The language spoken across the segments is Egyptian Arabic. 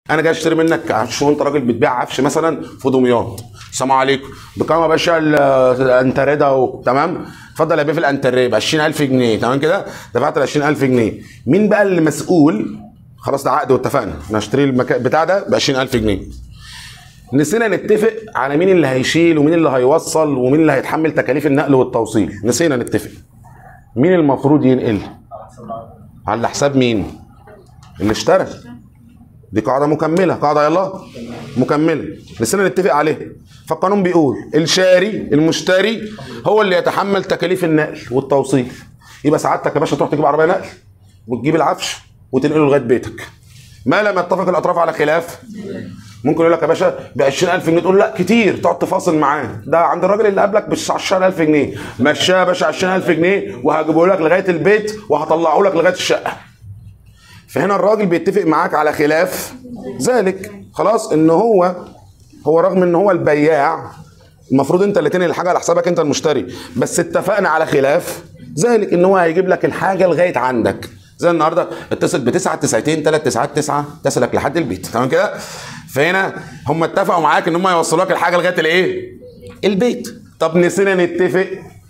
انا جاي اشتري منك عفش وانت راجل بتبيع عفش مثلا في دمياط السلام عليكم بكام يا باشا ال- الانتريه ده اهو تمام اتفضل يا بيه في الانتريه ب 20000 جنيه تمام كده دفعت ال 20000 جنيه مين بقى اللي مسؤول خلاص ده عقد واتفقنا انا هشتري المكان بتاع ده ب 20000 جنيه نسينا نتفق على مين اللي هيشيل ومين اللي هيوصل ومين اللي هيتحمل تكاليف النقل والتوصيل نسينا نتفق مين المفروض ينقل على حساب مين اللي اشترى دي قاعدة مكملة قاعدة يلا مكملة نسينا نتفق عليها فالقانون بيقول الشاري المشتري هو اللي يتحمل تكاليف النقل والتوصيل يبقى سعادتك يا باشا تروح تجيب عربية نقل وتجيب العفش وتنقله لغاية بيتك ما لم يتفق الأطراف على خلاف ممكن يقول لك يا باشا ب 20000 جنيه تقول لا كتير تقعد تفاصل معاه ده عند الراجل اللي قبلك ب 10000 جنيه مشاه يا باشا 20000 جنيه وهجيبه لك لغايه البيت وهطلعه لك لغايه الشقه فهنا الراجل بيتفق معاك على خلاف ذلك خلاص ان هو هو رغم ان هو البياع المفروض انت اللي تنقل الحاجه على حسابك انت المشتري بس اتفقنا على خلاف ذلك ان هو هيجيب لك الحاجه لغايه عندك زي النهارده اتصل بتسعة تسعتين ثلاث تسعات تسعة تصلك لحد البيت تمام كده فهنا هم اتفقوا معاك ان هم يوصلوا لك الحاجه لغايه الايه البيت طب نسينا نتفق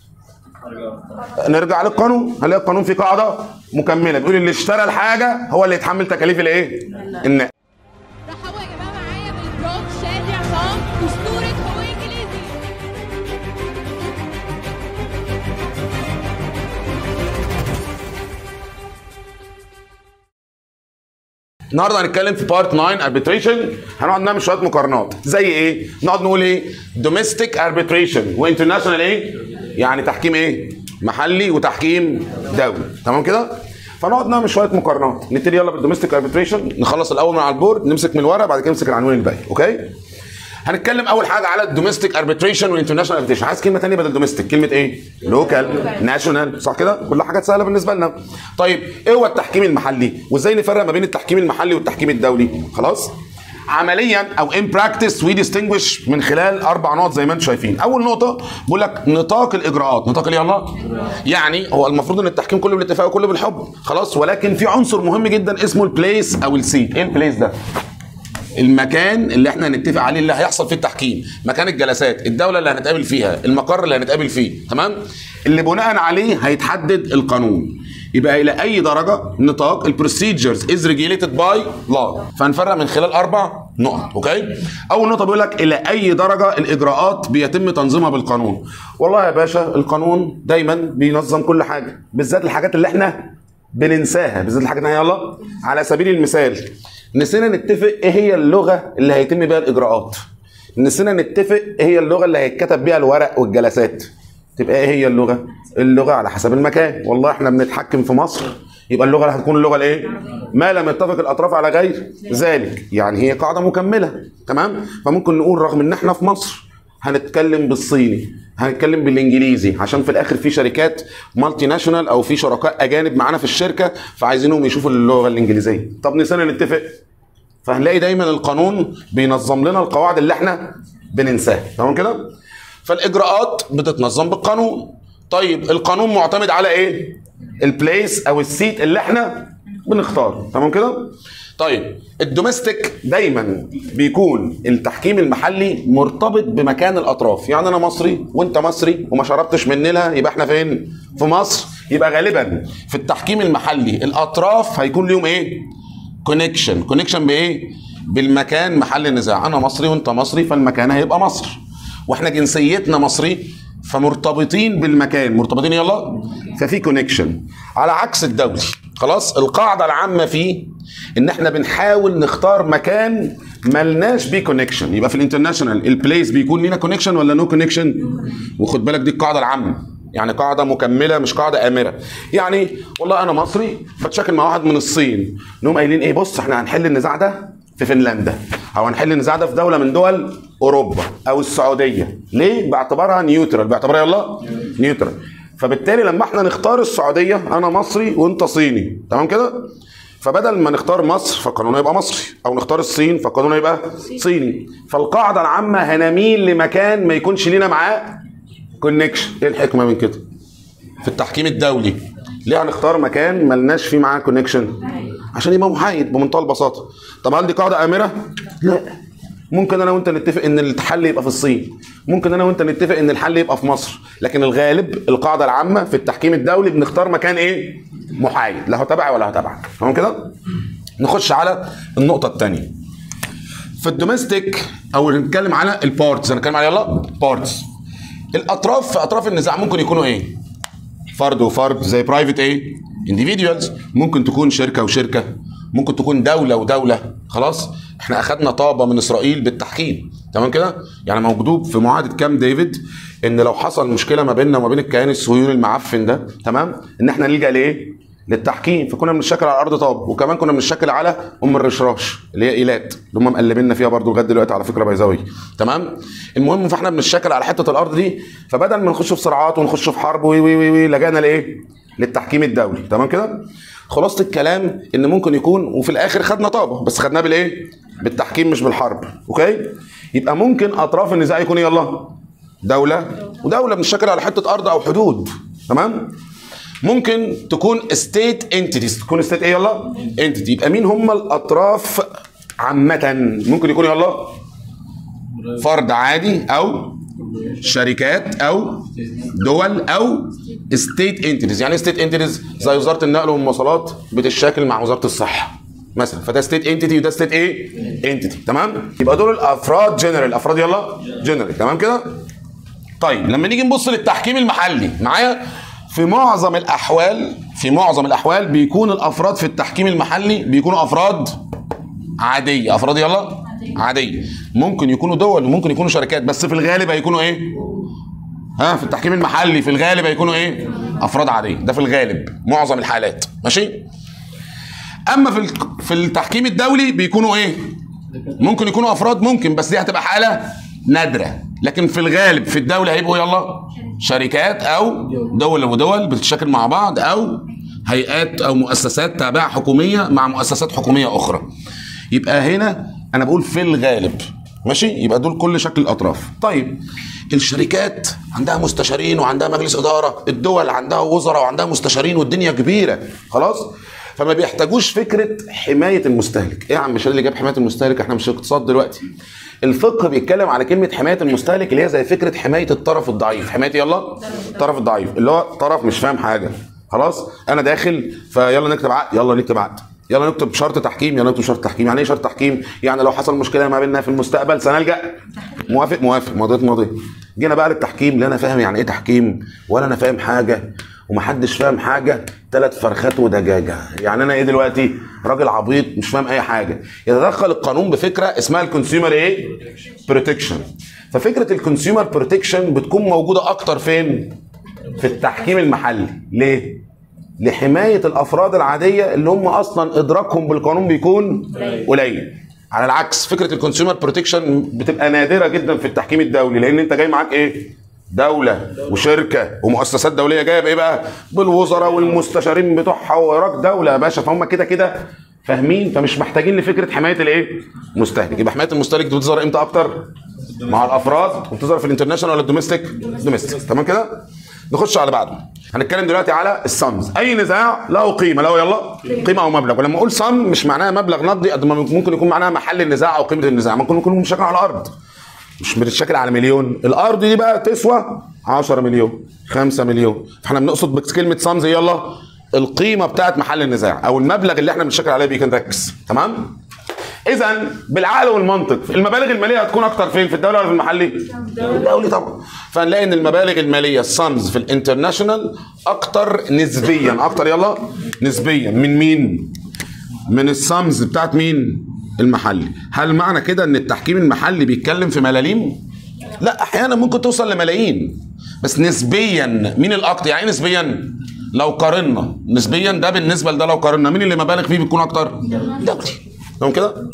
نرجع للقانون هنلاقي القانون فيه قاعده مكمله بيقول اللي اشترى الحاجه هو اللي يتحمل تكاليف الايه النقل رحبوا يا جماعه معايا بالبروك شادي عصام اسطوره هو انجليزي النهارده هنتكلم في بارت 9 اربيتريشن هنقعد نعمل شويه مقارنات زي ايه؟ نقعد نقول ايه؟ دوميستيك اربيتريشن وانترناشونال ايه؟ يعني تحكيم ايه؟ محلي وتحكيم دولي تمام كده؟ فنقعد نعمل شويه مقارنات نبتدي يلا بالدوميستيك اربيتريشن نخلص الاول من على البورد نمسك من الورق بعد كده نمسك العنوان الباقي اوكي؟ هنتكلم اول حاجه على الدوميستيك اربيتريشن والانترناشونال اربيتريشن عايز كلمه ثانيه بدل دوميستيك كلمه ايه لوكال ناشونال صح كده كلها حاجات سهله بالنسبه لنا طيب ايه هو التحكيم المحلي وازاي نفرق ما بين التحكيم المحلي والتحكيم الدولي خلاص عمليا او ان براكتس وي ديستنجوش من خلال اربع نقط زي ما انتم شايفين اول نقطه بقول لك نطاق الاجراءات نطاق ايه يلا يعني هو المفروض ان التحكيم كله بالاتفاق وكله بالحب خلاص ولكن في عنصر مهم جدا اسمه البليس او السيت ايه البليس ده المكان اللي احنا هنتفق عليه اللي هيحصل فيه التحكيم مكان الجلسات الدوله اللي هنتقابل فيها المقر اللي هنتقابل فيه تمام اللي بناء عليه هيتحدد القانون يبقى الى اي درجه نطاق البروسيجرز از ريجيليتد باي لا فهنفرق من خلال اربع نقط اوكي اول نقطه بيقول لك الى اي درجه الاجراءات بيتم تنظيمها بالقانون والله يا باشا القانون دايما بينظم كل حاجه بالذات الحاجات اللي احنا بننساها بالذات الحاجات اللي يلا على سبيل المثال نسينا نتفق ايه هي اللغه اللي هيتم بيها الاجراءات نسينا نتفق ايه هي اللغه اللي هيتكتب بيها الورق والجلسات تبقى ايه هي اللغه اللغه على حسب المكان والله احنا بنتحكم في مصر يبقى اللغه اللي هتكون اللغه الايه ما لم يتفق الاطراف على غير ذلك يعني هي قاعده مكمله تمام فممكن نقول رغم ان احنا في مصر هنتكلم بالصيني هنتكلم بالانجليزي عشان في الاخر في شركات مالتي ناشونال او في شركاء اجانب معانا في الشركه فعايزينهم يشوفوا اللغه الانجليزيه طب نسينا نتفق فهنلاقي دايما القانون بينظم لنا القواعد اللي احنا بننساها تمام كده فالاجراءات بتتنظم بالقانون طيب القانون معتمد على ايه البليس او السيت اللي احنا بنختاره تمام كده طيب الدوميستيك دايما بيكون التحكيم المحلي مرتبط بمكان الاطراف يعني انا مصري وانت مصري وما شربتش من نيلها يبقى احنا فين في مصر يبقى غالبا في التحكيم المحلي الاطراف هيكون ليهم ايه كونكشن كونكشن بايه بالمكان محل النزاع انا مصري وانت مصري فالمكان هيبقى مصر واحنا جنسيتنا مصري فمرتبطين بالمكان مرتبطين يلا ففي كونكشن على عكس الدولي خلاص القاعده العامه فيه ان احنا بنحاول نختار مكان ملناش بيه كونكشن يبقى في الانترناشونال البليس بيكون لينا كونكشن ولا نو كونكشن وخد بالك دي القاعده العامه يعني قاعده مكمله مش قاعده امره يعني والله انا مصري بتشاكل مع واحد من الصين نقوم قايلين ايه بص احنا هنحل النزاع ده في فنلندا او هنحل النزاع ده في دوله من دول اوروبا او السعوديه ليه باعتبارها نيوترال باعتبارها يلا نيوترال فبالتالي لما احنا نختار السعوديه انا مصري وانت صيني تمام كده فبدل ما نختار مصر فالقانون هيبقى مصري او نختار الصين فالقانون هيبقى صيني فالقاعده العامه هنميل لمكان ما يكونش لينا معاه كونكشن ايه الحكمه من كده في التحكيم الدولي ليه هنختار مكان ملناش فيه معاه كونكشن عشان يبقى محايد بمنتهى البساطه طب هل دي قاعده امره لا ممكن انا وانت نتفق ان الحل يبقى في الصين ممكن انا وانت نتفق ان الحل يبقى في مصر لكن الغالب القاعده العامه في التحكيم الدولي بنختار مكان ايه محايد لا هو تبعي ولا هو تبعك تمام كده نخش على النقطه الثانيه في الدوميستيك او نتكلم على البارتس هنتكلم على يلا بارتس الاطراف في اطراف النزاع ممكن يكونوا ايه فرد وفرد زي برايفت ايه individuals ممكن تكون شركه وشركه ممكن تكون دوله ودوله خلاص احنا اخدنا طابه من اسرائيل بالتحكيم تمام كده يعني مكتوب في معاهده كام ديفيد ان لو حصل مشكله ما بيننا وما بين الكيان الصهيوني المعفن ده تمام ان احنا نلجا لايه للتحكيم فكنا بنشكل على ارض طاب وكمان كنا بنشكل على ام الرشراش اللي هي ايلات اللي هم مقلبيننا فيها برضو لغايه دلوقتي على فكره بيزاوي تمام المهم فاحنا بنشكل على حته الارض دي فبدل ما نخش في صراعات ونخش في حرب وي وي وي, وي لجأنا لايه للتحكيم الدولي تمام كده خلاصه الكلام ان ممكن يكون وفي الاخر خدنا طابه بس خدناه بالايه بالتحكيم مش بالحرب اوكي يبقى ممكن اطراف النزاع يكون يلا دوله ودوله بنشكل على حته ارض او حدود تمام ممكن تكون ستيت انتيتيز تكون ستيت ايه يلا انتيتي يبقى مين هم الاطراف عامه ممكن يكون يلا فرد عادي او شركات او دول او ستيت انتيتيز يعني ستيت انتيتيز زي وزاره النقل والمواصلات بتتشاكل مع وزاره الصحه مثلا فده ستيت انتيتي وده ستيت ايه انتيتي تمام يبقى دول الافراد جنرال افراد يلا جنرال تمام كده طيب لما نيجي نبص للتحكيم المحلي معايا في معظم الاحوال في معظم الاحوال بيكون الافراد في التحكيم المحلي بيكونوا افراد عاديه افراد يلا عاديه ممكن يكونوا دول وممكن يكونوا شركات بس في الغالب هيكونوا ايه ها في التحكيم المحلي في الغالب هيكونوا ايه افراد عاديه ده في الغالب معظم الحالات ماشي اما في ال- في التحكيم الدولي بيكونوا ايه ممكن يكونوا افراد ممكن بس دي هتبقى حاله نادره لكن في الغالب في الدوله هيبقوا يلا شركات او دول ودول بتتشاكل مع بعض او هيئات او مؤسسات تابعه حكوميه مع مؤسسات حكوميه اخرى يبقى هنا انا بقول في الغالب ماشي يبقى دول كل شكل الاطراف طيب الشركات عندها مستشارين وعندها مجلس اداره الدول عندها وزراء وعندها مستشارين والدنيا كبيره خلاص فما بيحتاجوش فكره حمايه المستهلك ايه يا عم شال اللي جاب حمايه المستهلك احنا مش في اقتصاد دلوقتي الفقه بيتكلم على كلمه حمايه المستهلك اللي هي زي فكره حمايه الطرف الضعيف حمايه يلا الطرف الضعيف اللي هو طرف مش فاهم حاجه خلاص انا داخل فيلا نكتب عقد يلا نكتب عقد يلا نكتب شرط تحكيم يلا نكتب شرط تحكيم يعني ايه شرط تحكيم يعني لو حصل مشكله ما بيننا في المستقبل سنلجا موافق موافق ماضيت ماضي جينا بقى للتحكيم لا انا فاهم يعني ايه تحكيم ولا انا فاهم حاجه ومحدش فاهم حاجه ثلاث فرخات ودجاجه يعني انا ايه دلوقتي راجل عبيط مش فاهم اي حاجه يتدخل القانون بفكره اسمها الكونسيومر ايه بروتكشن ففكره الكونسيومر بروتكشن بتكون موجوده اكتر فين في التحكيم المحلي ليه لحمايه الافراد العاديه اللي هم اصلا ادراكهم بالقانون بيكون قليل على العكس فكره الكونسيومر بروتكشن بتبقى نادره جدا في التحكيم الدولي لان انت جاي معاك ايه دولة وشركة ومؤسسات دولية جاية بإيه بقى؟ بالوزراء والمستشارين بتوعها وراك دولة يا باشا فهم كده كده فاهمين فمش محتاجين لفكرة حماية الإيه؟ المستهلك يبقى حماية المستهلك دي بتظهر إمتى أكتر؟ مع الأفراد وبتظهر في الانترناشونال ولا الدوميستيك؟ دوميستيك تمام كده؟ نخش على بعده هنتكلم دلوقتي على السمز اي نزاع له قيمه له يلا قيمه او مبلغ ولما اقول سم مش معناها مبلغ نقدي قد ما ممكن يكون معناها محل النزاع او قيمه النزاع ممكن يكون مشاكل على الارض مش بتتشكل على مليون الارض دي بقى تسوى 10 مليون 5 مليون فاحنا بنقصد بكلمه سمز يلا القيمه بتاعت محل النزاع او المبلغ اللي احنا بنشكل عليه بيه نركز تمام اذا بالعقل والمنطق المبالغ الماليه هتكون اكتر فين في الدوله ولا في المحلي الدولي طبعا فهنلاقي ان المبالغ الماليه السمز في الانترناشونال اكتر نسبيا اكتر يلا نسبيا من مين من السمز بتاعت مين المحلي هل معنى كده ان التحكيم المحلي بيتكلم في ملاليم لا احيانا ممكن توصل لملايين بس نسبيا مين الاكتر يعني إيه نسبيا لو قارنا نسبيا ده بالنسبه لده لو قارنا مين اللي مبالغ فيه بتكون اكتر دولي تمام كده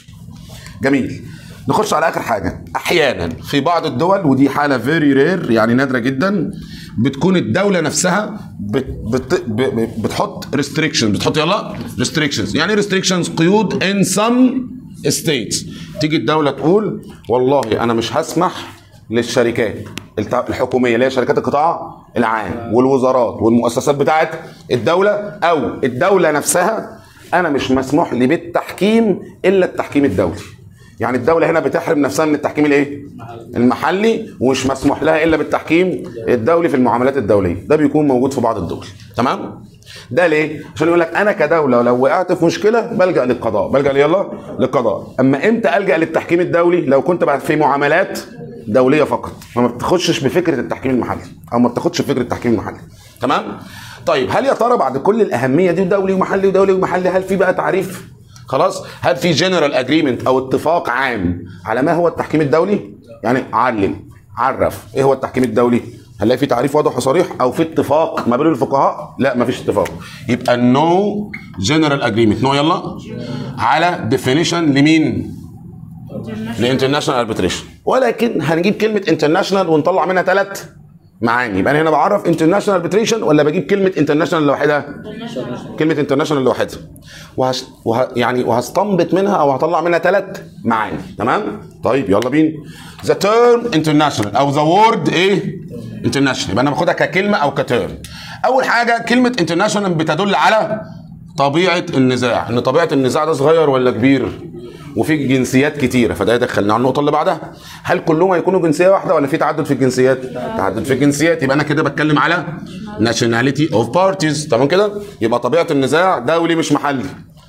جميل نخش على اخر حاجه احيانا في بعض الدول ودي حاله فيري رير يعني نادره جدا بتكون الدوله نفسها بت بت ب- بتحط ريستريكشنز بتحط يلا ريستريكشنز يعني ريستريكشنز قيود ان سم ستيتس تيجي الدوله تقول والله انا مش هسمح للشركات الت- الحكوميه اللي هي شركات القطاع العام والوزارات والمؤسسات بتاعت الدوله او الدوله نفسها انا مش مسموح لي بالتحكيم الا التحكيم الدولي يعني الدوله هنا بتحرم نفسها من التحكيم الايه المحلي ومش مسموح لها الا بالتحكيم الدولي في المعاملات الدوليه ده بيكون موجود في بعض الدول تمام ده ليه عشان يقول لك انا كدوله لو وقعت في مشكله بلجا للقضاء بلجا يلا للقضاء اما امتى الجا للتحكيم الدولي لو كنت بعد في معاملات دوليه فقط فما بتخشش بفكره التحكيم المحلي او ما بتاخدش فكره التحكيم المحلي تمام طيب هل يا ترى بعد كل الاهميه دي دولي ومحلي ودولي ومحلي هل في بقى تعريف خلاص هل في جنرال اجريمنت او اتفاق عام على ما هو التحكيم الدولي يعني علم عرف ايه هو التحكيم الدولي هنلاقي في تعريف واضح وصريح او في اتفاق ما بين الفقهاء لا ما فيش اتفاق يبقى نو جنرال اجريمنت نو يلا على ديفينيشن لمين لانترناشونال اربيتريشن ولكن هنجيب كلمه انترناشونال ونطلع منها ثلاث معاني يبقى انا هنا بعرف انترناشونال اربيتريشن ولا بجيب كلمه انترناشونال لوحدها كلمه انترناشونال لوحدها وهش... وه... يعني وهستنبط منها او هطلع منها ثلاث معاني تمام طيب يلا بينا ذا تيرم انترناشونال او ذا وورد ايه انترناشونال يبقى انا باخدها ككلمه او كتيرم اول حاجه كلمه انترناشونال بتدل على طبيعه النزاع ان طبيعه النزاع ده صغير ولا كبير وفي جنسيات كتيره فده يدخلنا على النقطه اللي بعدها هل كلهم هيكونوا جنسيه واحده ولا في تعدد في الجنسيات تعدد في الجنسيات يبقى انا كده بتكلم على nationality اوف بارتيز تمام كده يبقى طبيعه النزاع دولي مش محلي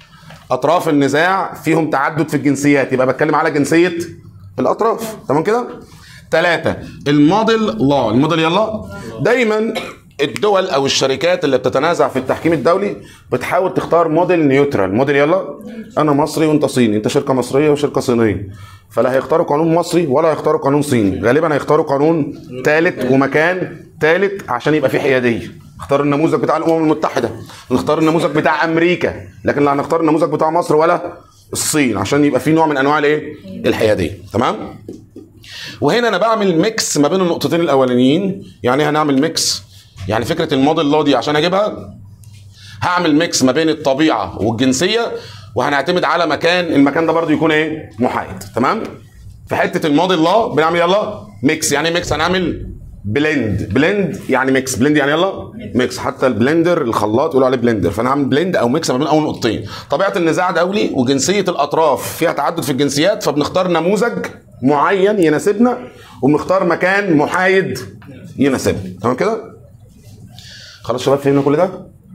اطراف النزاع فيهم تعدد في الجنسيات يبقى بتكلم على جنسيه الاطراف تمام كده ثلاثة الموديل لا الموديل يلا دايما الدول او الشركات اللي بتتنازع في التحكيم الدولي بتحاول تختار موديل نيوترال موديل يلا انا مصري وانت صيني انت شركه مصريه وشركه صينيه فلا هيختاروا قانون مصري ولا هيختاروا قانون صيني غالبا هيختاروا قانون ثالث ومكان ثالث عشان يبقى فيه حياديه اختار النموذج بتاع الامم المتحده نختار النموذج بتاع امريكا لكن لا هنختار النموذج بتاع مصر ولا الصين عشان يبقى في نوع من انواع الايه الحياديه تمام وهنا انا بعمل ميكس ما بين النقطتين الاولانيين يعني هنعمل ميكس يعني فكره الموديل لو دي عشان اجيبها هعمل ميكس ما بين الطبيعه والجنسيه وهنعتمد على مكان المكان ده برضو يكون ايه محايد تمام في حته الموديل لا بنعمل يلا ميكس يعني إيه ميكس هنعمل بلند بلند يعني ميكس بلند يعني يلا ميكس حتى البلندر الخلاط يقولوا عليه بلندر فانا هعمل بلند او ميكس ما بين اول نقطتين طبيعه النزاع دولي وجنسيه الاطراف فيها تعدد في الجنسيات فبنختار نموذج معين يناسبنا وبنختار مكان محايد يناسبنا تمام كده خلاص شباب فهمنا كل ده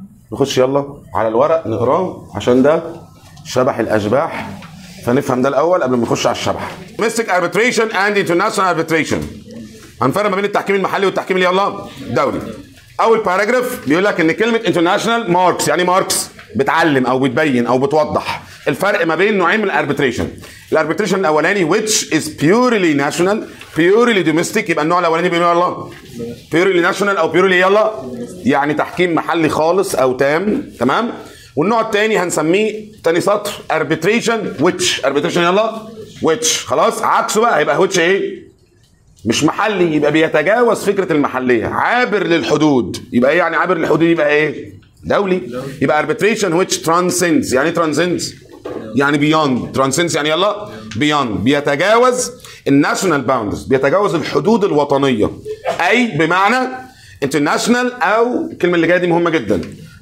نخش يلا على الورق نقراه عشان ده شبح الاشباح فنفهم ده الاول قبل ما نخش على الشبح domestic arbitration and international arbitration هنفرق ما بين التحكيم المحلي والتحكيم اللي يلا دولي اول باراجراف بيقول لك ان كلمه انترناشونال ماركس يعني ماركس بتعلم او بتبين او بتوضح الفرق ما بين نوعين من الاربيتريشن الاربيتريشن الاولاني which is purely national purely domestic يبقى النوع الاولاني بيقول يلا purely national او purely يلا يعني تحكيم محلي خالص او تام تمام والنوع الثاني هنسميه تاني سطر arbitration which arbitration يلا which خلاص عكسه بقى هيبقى which ايه مش محلي يبقى بيتجاوز فكره المحليه عابر للحدود يبقى ايه يعني عابر للحدود يبقى ايه دولي يبقى arbitration which transcends يعني ايه transcends يعني beyond transcends يعني يلا beyond بيتجاوز الناشونال باوندز بيتجاوز الحدود الوطنيه اي بمعنى international او الكلمه اللي جايه دي مهمه جدا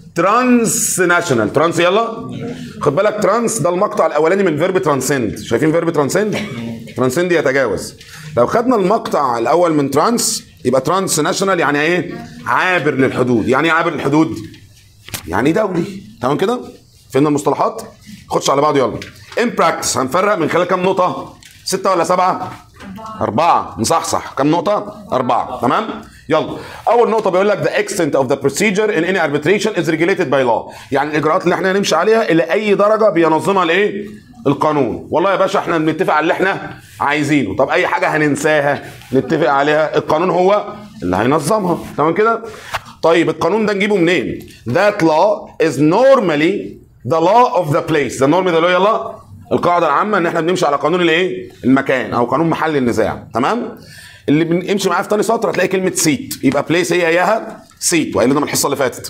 ترانس ناشونال ترانس يلا خد بالك ترانس ده المقطع الاولاني من فيرب ترانسند شايفين فيرب ترانسند ترانسند يتجاوز لو خدنا المقطع الاول من ترانس يبقى ترانس ناشونال يعني ايه عابر للحدود يعني ايه عابر للحدود يعني دولي تمام كده فهمنا المصطلحات خدش على بعض يلا ان براكتس هنفرق من خلال كام نقطه ستة ولا سبعة أربعة نصحصح كم نقطة؟ أربعة تمام؟ يلا أول نقطة بيقول لك the extent of the procedure in any arbitration is regulated by law يعني الإجراءات اللي احنا هنمشي عليها إلى أي درجة بينظمها الإيه؟ القانون والله يا باشا احنا بنتفق على اللي احنا عايزينه طب أي حاجة هننساها نتفق عليها القانون هو اللي هينظمها تمام كده؟ طيب القانون ده نجيبه منين؟ That law is normally the law of the place the norm ده اللي هو يلا القاعده العامه ان احنا بنمشي على قانون الايه المكان او قانون محل النزاع تمام اللي بنمشي معاه في تاني سطر هتلاقي كلمه سيت يبقى بليس هي اياها سيت وقايل لنا من الحصه اللي فاتت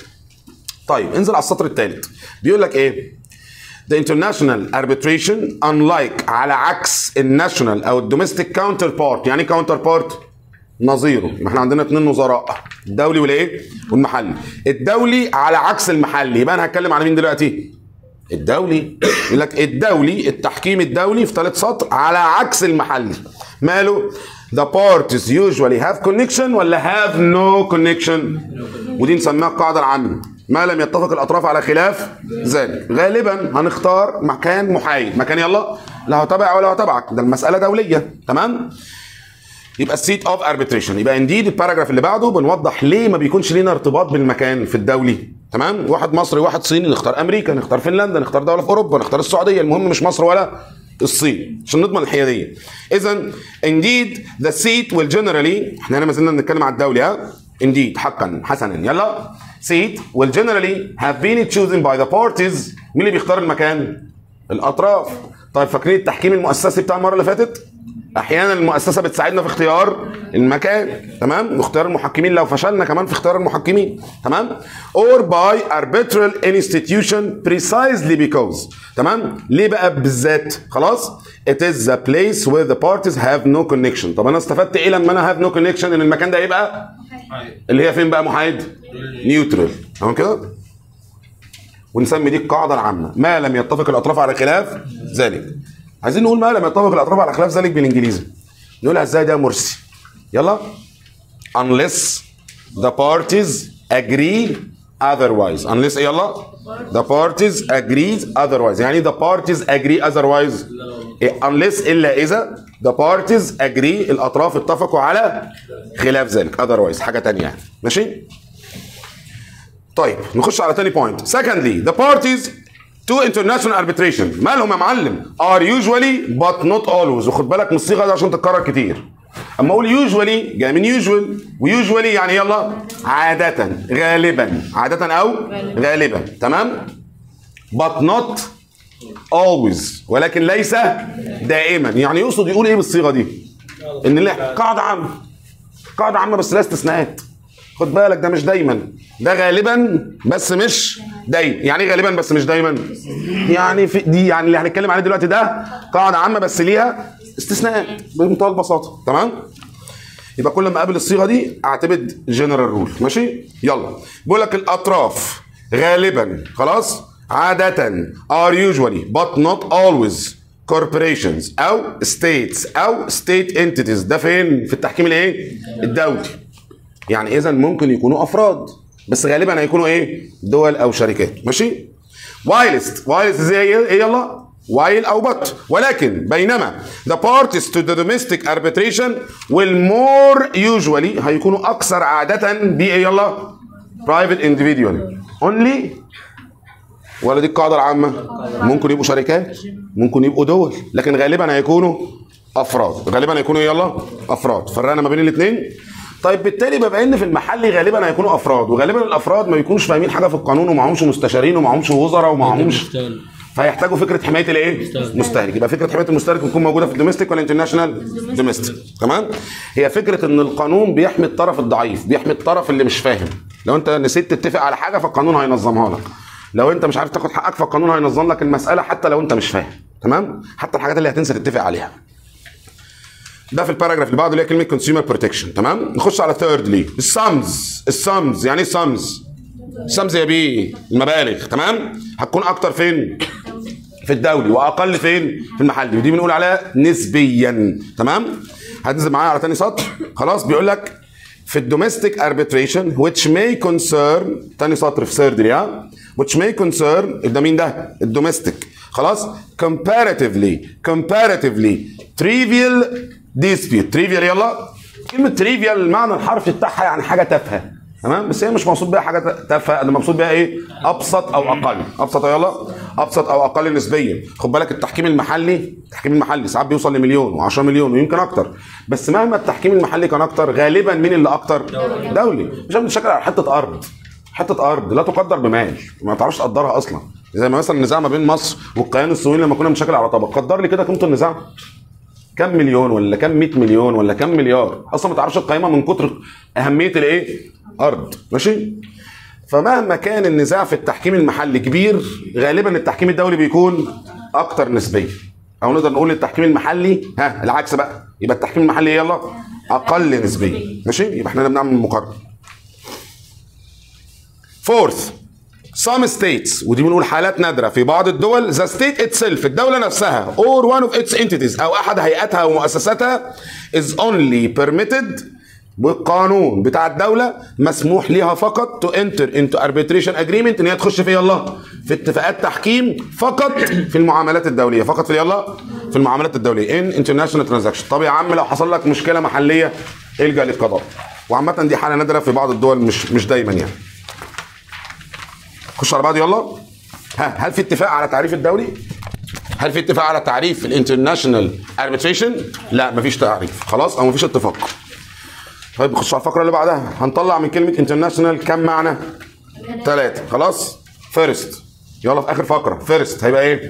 طيب انزل على السطر الثالث بيقول لك ايه The international arbitration unlike على عكس الناشونال او الدوميستيك كاونتر بارت يعني كاونتر بارت نظيره يبقى احنا عندنا اثنين نظراء الدولي والايه والمحلي الدولي على عكس المحلي يبقى انا هتكلم على مين دلوقتي الدولي يقول لك الدولي التحكيم الدولي في ثالث سطر على عكس المحلي ماله the parties usually have connection ولا have no connection ودي نسميها القاعده العامه ما لم يتفق الاطراف على خلاف ذلك غالبا هنختار مكان محايد مكان يلا لا هو تبع ولا هو تبعك ده المساله دوليه تمام يبقى السيت اوف اربيتريشن يبقى انديد الباراجراف اللي بعده بنوضح ليه ما بيكونش لينا ارتباط بالمكان في الدولي تمام واحد مصري واحد صيني نختار امريكا نختار فنلندا نختار دوله في اوروبا نختار السعوديه المهم مش مصر ولا الصين عشان نضمن الحياديه اذا indeed the seat will generally احنا هنا ما زلنا بنتكلم على الدولي ها indeed حقا حسنا يلا seat will generally have been chosen by the parties مين اللي بيختار المكان الاطراف طيب فاكرين التحكيم المؤسسي بتاع المره اللي فاتت احيانا المؤسسه بتساعدنا في اختيار المكان تمام واختيار المحكمين لو فشلنا كمان في اختيار المحكمين تمام or by arbitral institution precisely because تمام ليه بقى بالذات خلاص it is the place where the parties have no connection طب انا استفدت ايه لما انا have no connection ان المكان ده يبقى اللي هي فين بقى محايد نيوترال تمام كده ونسمي دي القاعده العامه ما لم يتفق الاطراف على خلاف ذلك عايزين نقول ما لم يتفق الاطراف على خلاف ذلك بالانجليزي نقولها ازاي ده يا مرسي يلا unless the parties agree otherwise unless إيه يلا the parties agrees otherwise يعني the parties agree otherwise إيه unless الا اذا the parties agree الاطراف اتفقوا على خلاف ذلك otherwise حاجه تانية يعني ماشي طيب نخش على تاني بوينت secondly the parties to international arbitration مالهم يا معلم are usually but not always وخد بالك من الصيغه دي عشان تتكرر كتير اما اقول usually جاي من usual وusually يعني يلا عادة غالبا عادة او غالبا تمام but not always ولكن ليس دائما يعني يقصد يقول ايه بالصيغه دي ان لا قاعده عامه قاعده عامه بس لها استثناءات خد بالك ده مش دايما ده غالبا بس مش دايما يعني ايه غالبا بس مش دايما يعني في دي يعني اللي هنتكلم عليه دلوقتي ده قاعده عامه بس ليها استثناءات بمنتهى البساطه تمام يبقى كل ما اقابل الصيغه دي اعتمد جنرال رول ماشي يلا بيقول لك الاطراف غالبا خلاص عاده are usually but not always corporations او states او state entities ده فين في التحكيم الايه الدولي يعني اذا ممكن يكونوا افراد بس غالبا هيكونوا ايه دول او شركات ماشي وايلست وايلست زي ايه إيه يلا وايل او بط ولكن بينما the parties to the domestic arbitration will more usually هيكونوا اكثر عاده بايه يلا private individual only ولا دي القاعده العامه ممكن يبقوا شركات ممكن يبقوا دول لكن غالبا هيكونوا افراد غالبا هيكونوا يلا افراد فرقنا ما بين الاثنين طيب بالتالي بما ان في المحلي غالبا هيكونوا افراد وغالبا الافراد ما يكونوش فاهمين حاجه في القانون ومعهمش مستشارين ومعهمش وزراء ومعهمش فهيحتاجوا فكره حمايه الايه؟ مستهلك يبقى فكره حمايه المستهلك بتكون موجوده في الدوميستيك ولا انترناشونال؟ دوميستيك تمام؟ هي فكره ان القانون بيحمي الطرف الضعيف بيحمي الطرف اللي مش فاهم لو انت نسيت تتفق على حاجه فالقانون هينظمها لك لو انت مش عارف تاخد حقك فالقانون هينظم لك المساله حتى لو انت مش فاهم تمام؟ حتى الحاجات اللي هتنسى تتفق عليها ده في الباراجراف اللي بعده اللي هي كلمه كونسيومر بروتكشن تمام نخش على ثيردلي السامز السامز يعني ايه سامز سامز يا بيه المبالغ تمام هتكون اكتر فين في الدولي واقل فين في المحلي ودي بنقول عليها نسبيا تمام هتنزل معايا على تاني سطر خلاص بيقول لك في الدوميستيك arbitration which may concern تاني سطر في ثيردلي ها which may concern ده مين ده الدوميستيك خلاص comparatively comparatively trivial dispute trivial يلا كلمة trivial المعنى الحرفي بتاعها يعني حاجة تافهة تمام بس هي مش مقصود بيها حاجة تافهة ده مقصود بيها ايه؟ أبسط أو أقل أبسط يلا أبسط أو أقل نسبيا خد بالك التحكيم المحلي التحكيم المحلي ساعات بيوصل لمليون و10 مليون ويمكن أكتر بس مهما التحكيم المحلي كان أكتر غالبا مين اللي أكتر؟ دولي مش بنشكل على حتة أرض حته ارض لا تقدر بمال ما تعرفش تقدرها اصلا زي ما مثلا النزاع ما بين مصر والكيان الصهيوني لما كنا بنشكل على طبق قدر لي كده قيمه النزاع كم مليون ولا كم 100 مليون ولا كم مليار اصلا ما تعرفش القيمه من كتر اهميه الايه ارض ماشي فمهما كان النزاع في التحكيم المحلي كبير غالبا التحكيم الدولي بيكون اكتر نسبيا او نقدر نقول التحكيم المحلي ها العكس بقى يبقى التحكيم المحلي يلا اقل نسبيا ماشي يبقى احنا بنعمل مقارنه فورث some states ودي بنقول حالات نادرة في بعض الدول the state itself الدولة نفسها or one of its entities أو أحد هيئاتها ومؤسساتها is only permitted بالقانون بتاع الدولة مسموح ليها فقط to enter into arbitration agreement ان هي تخش في يلا في اتفاقات تحكيم فقط في المعاملات الدولية فقط في يلا في المعاملات الدولية in international transaction طب يا عم لو حصل لك مشكلة محلية الجأ للقضاء وعامة دي حالة نادرة في بعض الدول مش مش دايما يعني خش على بعض يلا ها هل في اتفاق على تعريف الدولي؟ هل في اتفاق على تعريف الانترناشونال اربيتريشن؟ لا مفيش تعريف خلاص او مفيش اتفاق طيب نخش على الفقره اللي بعدها هنطلع من كلمه انترناشونال كم معنى؟ ثلاثه خلاص فيرست يلا في اخر فقره فيرست هيبقى ايه؟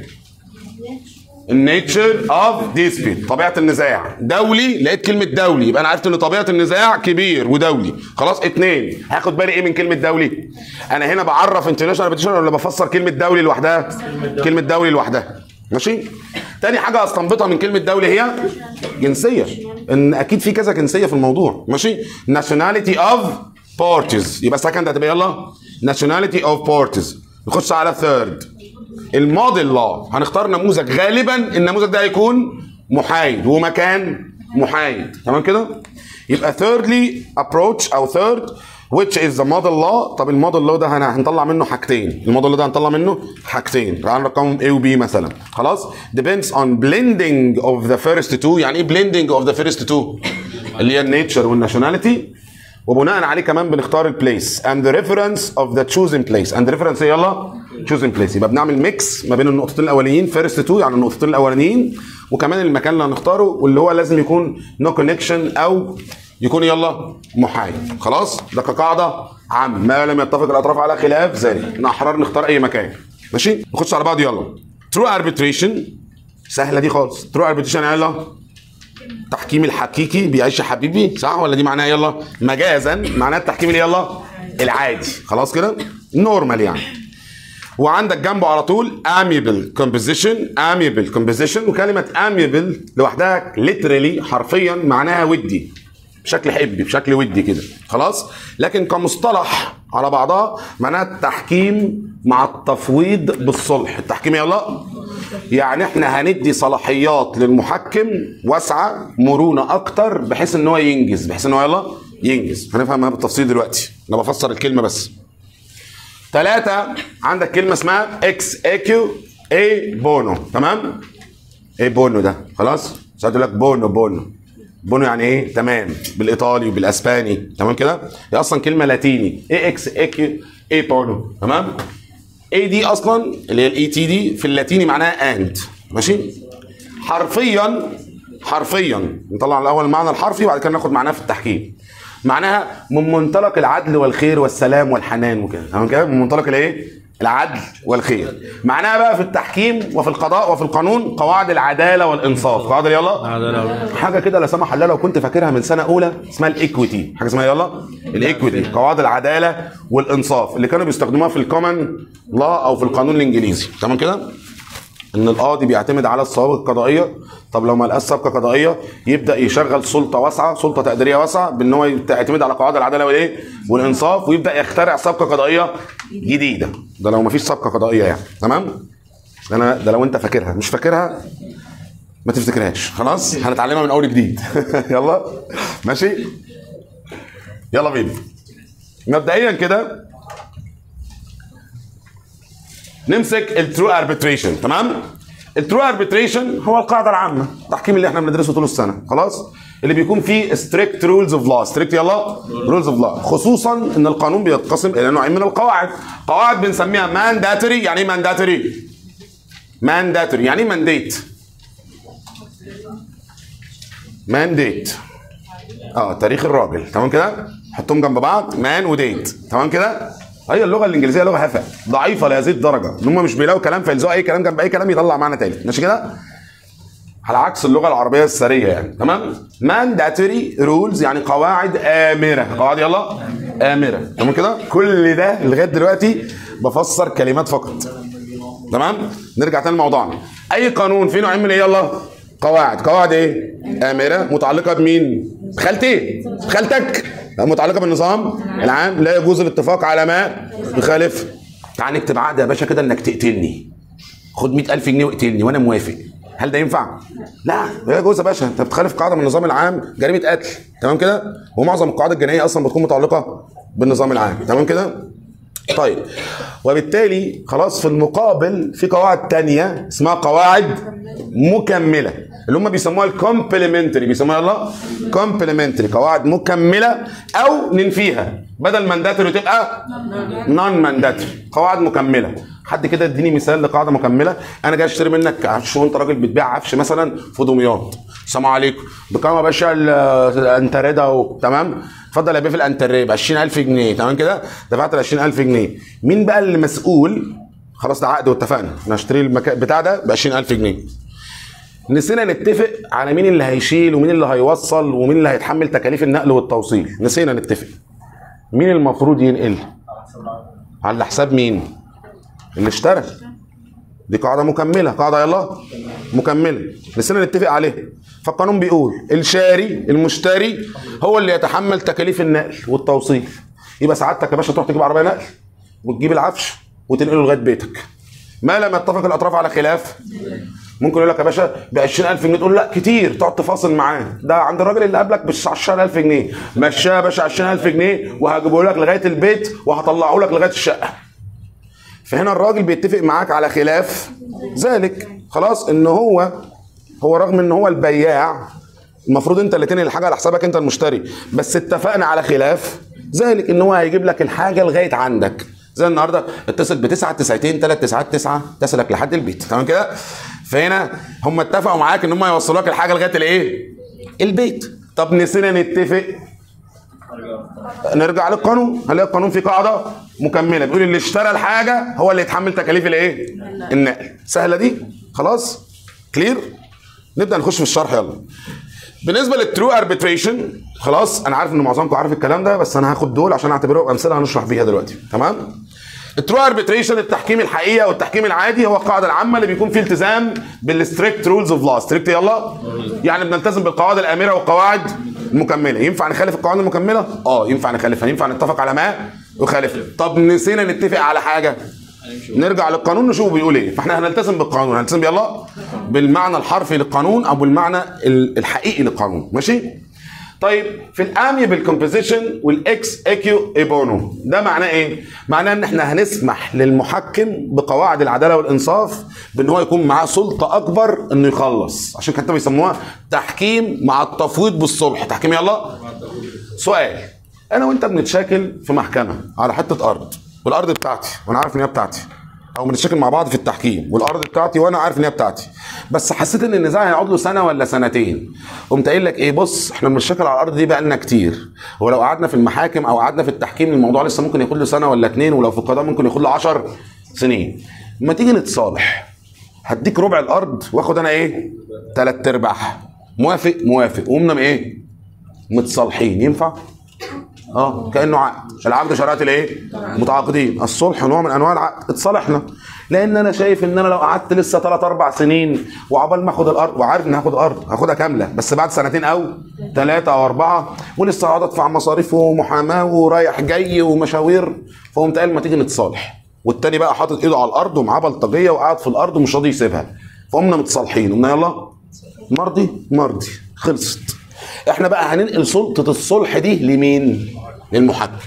النيتشر اوف ديسبيت طبيعه النزاع دولي لقيت كلمه دولي يبقى انا عرفت ان طبيعه النزاع كبير ودولي خلاص اتنين هاخد بالي ايه من كلمه دولي انا هنا بعرف انترناشونال اربيتريشن ولا بفسر كلمه دولي لوحدها كلمه دولي لوحدها ماشي تاني حاجه استنبطها من كلمه دولي هي جنسيه ان اكيد في كذا جنسيه في الموضوع ماشي nationality of parties يبقى سكند هتبقى يلا nationality of parties نخش على ثيرد الموديل لا هنختار نموذج غالبا النموذج ده هيكون محايد ومكان محايد تمام كده يبقى thirdly approach او third which is the model law طب الموديل law ده هن- هنطلع منه حاجتين الموديل law ده هنطلع منه حاجتين تعال نرقمهم A و B مثلا خلاص depends on blending of the first two يعني ايه blending of the first two اللي هي النيتشر والناشوناليتي وبناء عليه كمان بنختار البليس and the reference of the chosen place and the reference إيه يلا chosen place يبقى بنعمل ميكس ما بين النقطتين الاولانيين فيرست تو يعني النقطتين الاولانيين وكمان المكان اللي هنختاره واللي هو لازم يكون نو no كونكشن او يكون يلا محايد خلاص ده كقاعده عامه ما لم يتفق الاطراف على خلاف ذلك احنا احرار نختار اي مكان ماشي نخش على بعض يلا true arbitration سهله دي خالص true arbitration يلا التحكيم الحقيقي بيعيش يا حبيبي صح ولا دي معناها يلا مجازا معناها التحكيم اللي يلا العادي خلاص كده نورمال يعني وعندك جنبه على طول amiable composition amiable composition وكلمة amiable لوحدها literally حرفيا معناها ودي بشكل حبي بشكل ودي كده خلاص لكن كمصطلح على بعضها معناها التحكيم مع التفويض بالصلح التحكيم يلا يعني احنا هندي صلاحيات للمحكم واسعه مرونه اكتر بحيث ان هو ينجز بحيث ان هو يلا ينجز هنفهمها بالتفصيل دلوقتي انا بفسر الكلمه بس ثلاثة عندك كلمة اسمها اكس اكيو اي بونو تمام؟ ايه بونو ده؟ خلاص؟ ساعات يقول لك بونو بونو بونو يعني ايه؟ تمام بالايطالي وبالاسباني تمام كده؟ هي اصلا كلمة لاتيني ايه اكس اكيو اي بونو تمام؟ اي دي اصلا اللي هي الاي تي دي في اللاتيني معناها اند ماشي؟ حرفيا حرفيا نطلع الاول المعنى الحرفي وبعد كده ناخد معناه في التحكيم معناها من منطلق العدل والخير والسلام والحنان وكده تمام كده من منطلق الايه العدل والخير معناها بقى في التحكيم وفي القضاء وفي القانون قواعد العداله والانصاف قواعد يلا حاجه كده لا سمح الله لو كنت فاكرها من سنه اولى اسمها الايكويتي حاجه اسمها يلا الايكويتي قواعد العداله والانصاف اللي كانوا بيستخدموها في الكومن لا او في القانون الانجليزي تمام كده ان القاضي بيعتمد على السوابق القضائيه طب لو ما لقاش سابقه قضائيه يبدا يشغل سلطه واسعه سلطه تقديريه واسعه بان هو يعتمد على قواعد العداله والايه والانصاف ويبدا يخترع سابقه قضائيه جديده ده لو ما فيش سابقه قضائيه يعني تمام ده انا ده لو انت فاكرها مش فاكرها ما تفتكرهاش خلاص هنتعلمها من اول جديد يلا ماشي يلا بينا مبدئيا كده نمسك الترو اربيتريشن تمام الترو اربيتريشن هو القاعده العامه التحكيم اللي احنا بندرسه طول السنه خلاص اللي بيكون فيه ستريكت رولز اوف لا ستريكت يلا رولز اوف لا خصوصا ان القانون بيتقسم الى نوعين من القواعد قواعد بنسميها مانداتوري يعني ايه مانداتوري مانداتوري يعني ايه مانديت مانديت اه تاريخ الراجل تمام كده حطهم جنب بعض مان وديت تمام كده هي اللغه الانجليزيه لغه هفا ضعيفه لهذه الدرجه ان هم مش بيلاقوا كلام فيلزقوا اي كلام جنب اي كلام يطلع معنى تالت ماشي كده على عكس اللغه العربيه السريه يعني تمام مانداتوري رولز يعني قواعد امره قواعد يلا امره تمام كده كل ده لغايه دلوقتي بفسر كلمات فقط تمام نرجع تاني لموضوعنا اي قانون فيه نوعين من ايه يلا قواعد قواعد ايه امره متعلقه بمين خالتين خالتك متعلقه بالنظام العام لا يجوز الاتفاق على ما يخالف تعال نكتب عقد يا باشا كده انك تقتلني خد 100000 جنيه واقتلني وانا موافق هل ده ينفع؟ لا لا يجوز يا باشا انت بتخالف قاعده من النظام العام جريمه قتل تمام كده؟ ومعظم القواعد الجنائيه اصلا بتكون متعلقه بالنظام العام تمام كده؟ طيب وبالتالي خلاص في المقابل في قواعد تانية اسمها قواعد مكملة اللي هم بيسموها الكومبلمنتري بيسموها الله كومبلمنتري قواعد مكملة أو ننفيها بدل مانداتري تبقى نون مانداتري قواعد مكملة حد كده اديني مثال لقاعده مكمله انا جاي اشتري منك عفش وانت راجل بتبيع عفش مثلا في دمياط السلام عليكم بكام يا باشا ال- الانتريه ده اهو تمام اتفضل يا بيه في الانتريه ب 20000 جنيه تمام كده دفعت ال 20000 جنيه مين بقى اللي مسؤول خلاص ده عقد واتفقنا انا هشتري المكان بتاع ده ب 20000 جنيه نسينا نتفق على مين اللي هيشيل ومين اللي هيوصل ومين اللي هيتحمل تكاليف النقل والتوصيل نسينا نتفق مين المفروض ينقل على حساب مين اللي اشترى دي قاعده مكمله قاعده يلا مكمله نسينا نتفق عليها فالقانون بيقول الشاري المشتري هو اللي يتحمل تكاليف النقل والتوصيل يبقى سعادتك يا باشا تروح تجيب عربيه نقل وتجيب العفش وتنقله لغايه بيتك ما لم يتفق الاطراف على خلاف ممكن يقول لك يا باشا ب 20000 جنيه تقول لا كتير تقعد تفاصل معاه ده عند الراجل اللي قبلك ب 10000 جنيه مشاه يا باشا 20000 جنيه وهجيبه لك لغايه البيت وهطلعه لك لغايه الشقه فهنا الراجل بيتفق معاك على خلاف ذلك خلاص ان هو هو رغم ان هو البياع المفروض انت اللي تنقل الحاجه على حسابك انت المشتري بس اتفقنا على خلاف ذلك ان هو هيجيب لك الحاجه لغايه عندك زي النهارده اتصل بتسعة تسعتين ثلاث تسعات تسعة تصلك لحد البيت تمام كده فهنا هم اتفقوا معاك ان هم يوصلوا لك الحاجه لغايه الايه البيت طب نسينا نتفق نرجع للقانون هنلاقي القانون فيه قاعده مكمله بيقول اللي اشترى الحاجه هو اللي يتحمل تكاليف الايه النقل سهله دي خلاص كلير نبدا نخش في الشرح يلا بالنسبه للترو اربيتريشن خلاص انا عارف ان معظمكم عارف الكلام ده بس انا هاخد دول عشان اعتبرهم امثله هنشرح بيها دلوقتي تمام الترو اربيتريشن التحكيم الحقيقي او التحكيم العادي هو القاعده العامه اللي بيكون فيه التزام بالستريكت رولز اوف لا ستريكت يلا يعني بنلتزم بالقواعد الامره والقواعد المكمله ينفع نخالف القواعد المكمله اه ينفع نخالفها ينفع نتفق على ما يخالفها طب نسينا نتفق على حاجه نرجع للقانون نشوف بيقول ايه فاحنا هنلتزم بالقانون هنلتزم يلا بالمعنى الحرفي للقانون او بالمعنى ال- الحقيقي للقانون ماشي طيب في الاميبل كومبوزيشن والاكس اكيو ايبونو ده معناه ايه معناه ان احنا هنسمح للمحكم بقواعد العداله والانصاف بان هو يكون معاه سلطه اكبر انه يخلص عشان كده بيسموها تحكيم مع التفويض بالصلح تحكيم يلا سؤال انا وانت بنتشاكل في محكمه على حته ارض والارض بتاعتي وانا عارف ان هي بتاعتي او بنتشاكل مع بعض في التحكيم والارض بتاعتي وانا عارف ان هي بتاعتي بس حسيت ان النزاع هيقعد له سنه ولا سنتين قمت قايل لك ايه بص احنا بنتشاكل على الارض دي بقالنا كتير ولو قعدنا في المحاكم او قعدنا في التحكيم الموضوع لسه ممكن ياخد له سنه ولا اتنين ولو في القضاء ممكن ياخد له 10 سنين ما تيجي نتصالح هديك ربع الارض واخد انا ايه تلات ارباع موافق موافق وقمنا ايه متصالحين ينفع اه كانه عقد العقد شرائط الايه متعاقدين الصلح نوع من انواع العقد اتصالحنا لان انا شايف ان انا لو قعدت لسه 3 4 سنين وعقبال ما اخد الارض وعارف ان هاخد ارض هاخدها كامله بس بعد سنتين او ثلاثه او اربعه ولسه هقعد ادفع مصاريف ومحاماه ورايح جاي ومشاوير فقمت قال ما تيجي نتصالح والتاني بقى حاطط ايده على الارض ومعاه بلطجيه وقاعد في الارض ومش راضي يسيبها فقمنا متصالحين قمنا يلا مرضي مرضي خلصت احنا بقى هننقل سلطه الصلح دي لمين للمحكم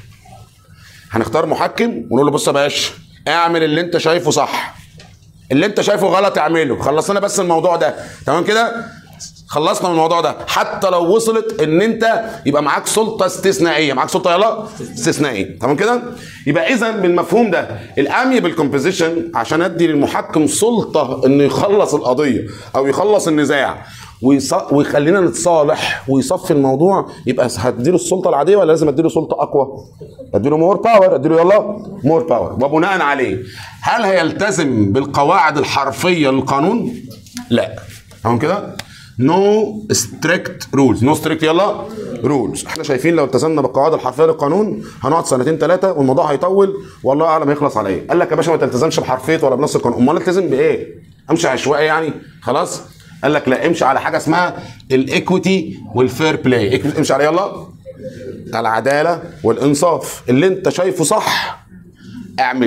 هنختار محكم ونقول له بص يا باشا اعمل اللي انت شايفه صح اللي انت شايفه غلط اعمله خلصنا بس الموضوع ده تمام كده خلصنا من الموضوع ده حتى لو وصلت ان انت يبقى معاك سلطه استثنائيه معاك سلطه يلا استثنائيه تمام كده يبقى اذا بالمفهوم ده الاميبل كومبوزيشن عشان ادي للمحكم سلطه انه يخلص القضيه او يخلص النزاع ويص... ويخلينا نتصالح ويصفي الموضوع يبقى هديله السلطه العاديه ولا لازم اديله سلطه اقوى؟ اديله مور باور اديله يلا مور باور وبناء عليه هل هيلتزم بالقواعد الحرفيه للقانون؟ لا تمام كده؟ نو ستريكت رولز نو ستريكت يلا رولز احنا شايفين لو التزمنا بالقواعد الحرفيه للقانون هنقعد سنتين ثلاثه والموضوع هيطول والله اعلم هيخلص على ايه قال لك يا باشا ما تلتزمش بحرفيه ولا بنص القانون امال التزم بايه امشي عشوائي يعني خلاص قال لك لا امشي على حاجه اسمها الايكويتي والفير بلاي امشي على يلا العداله والانصاف اللي انت شايفه صح اعمله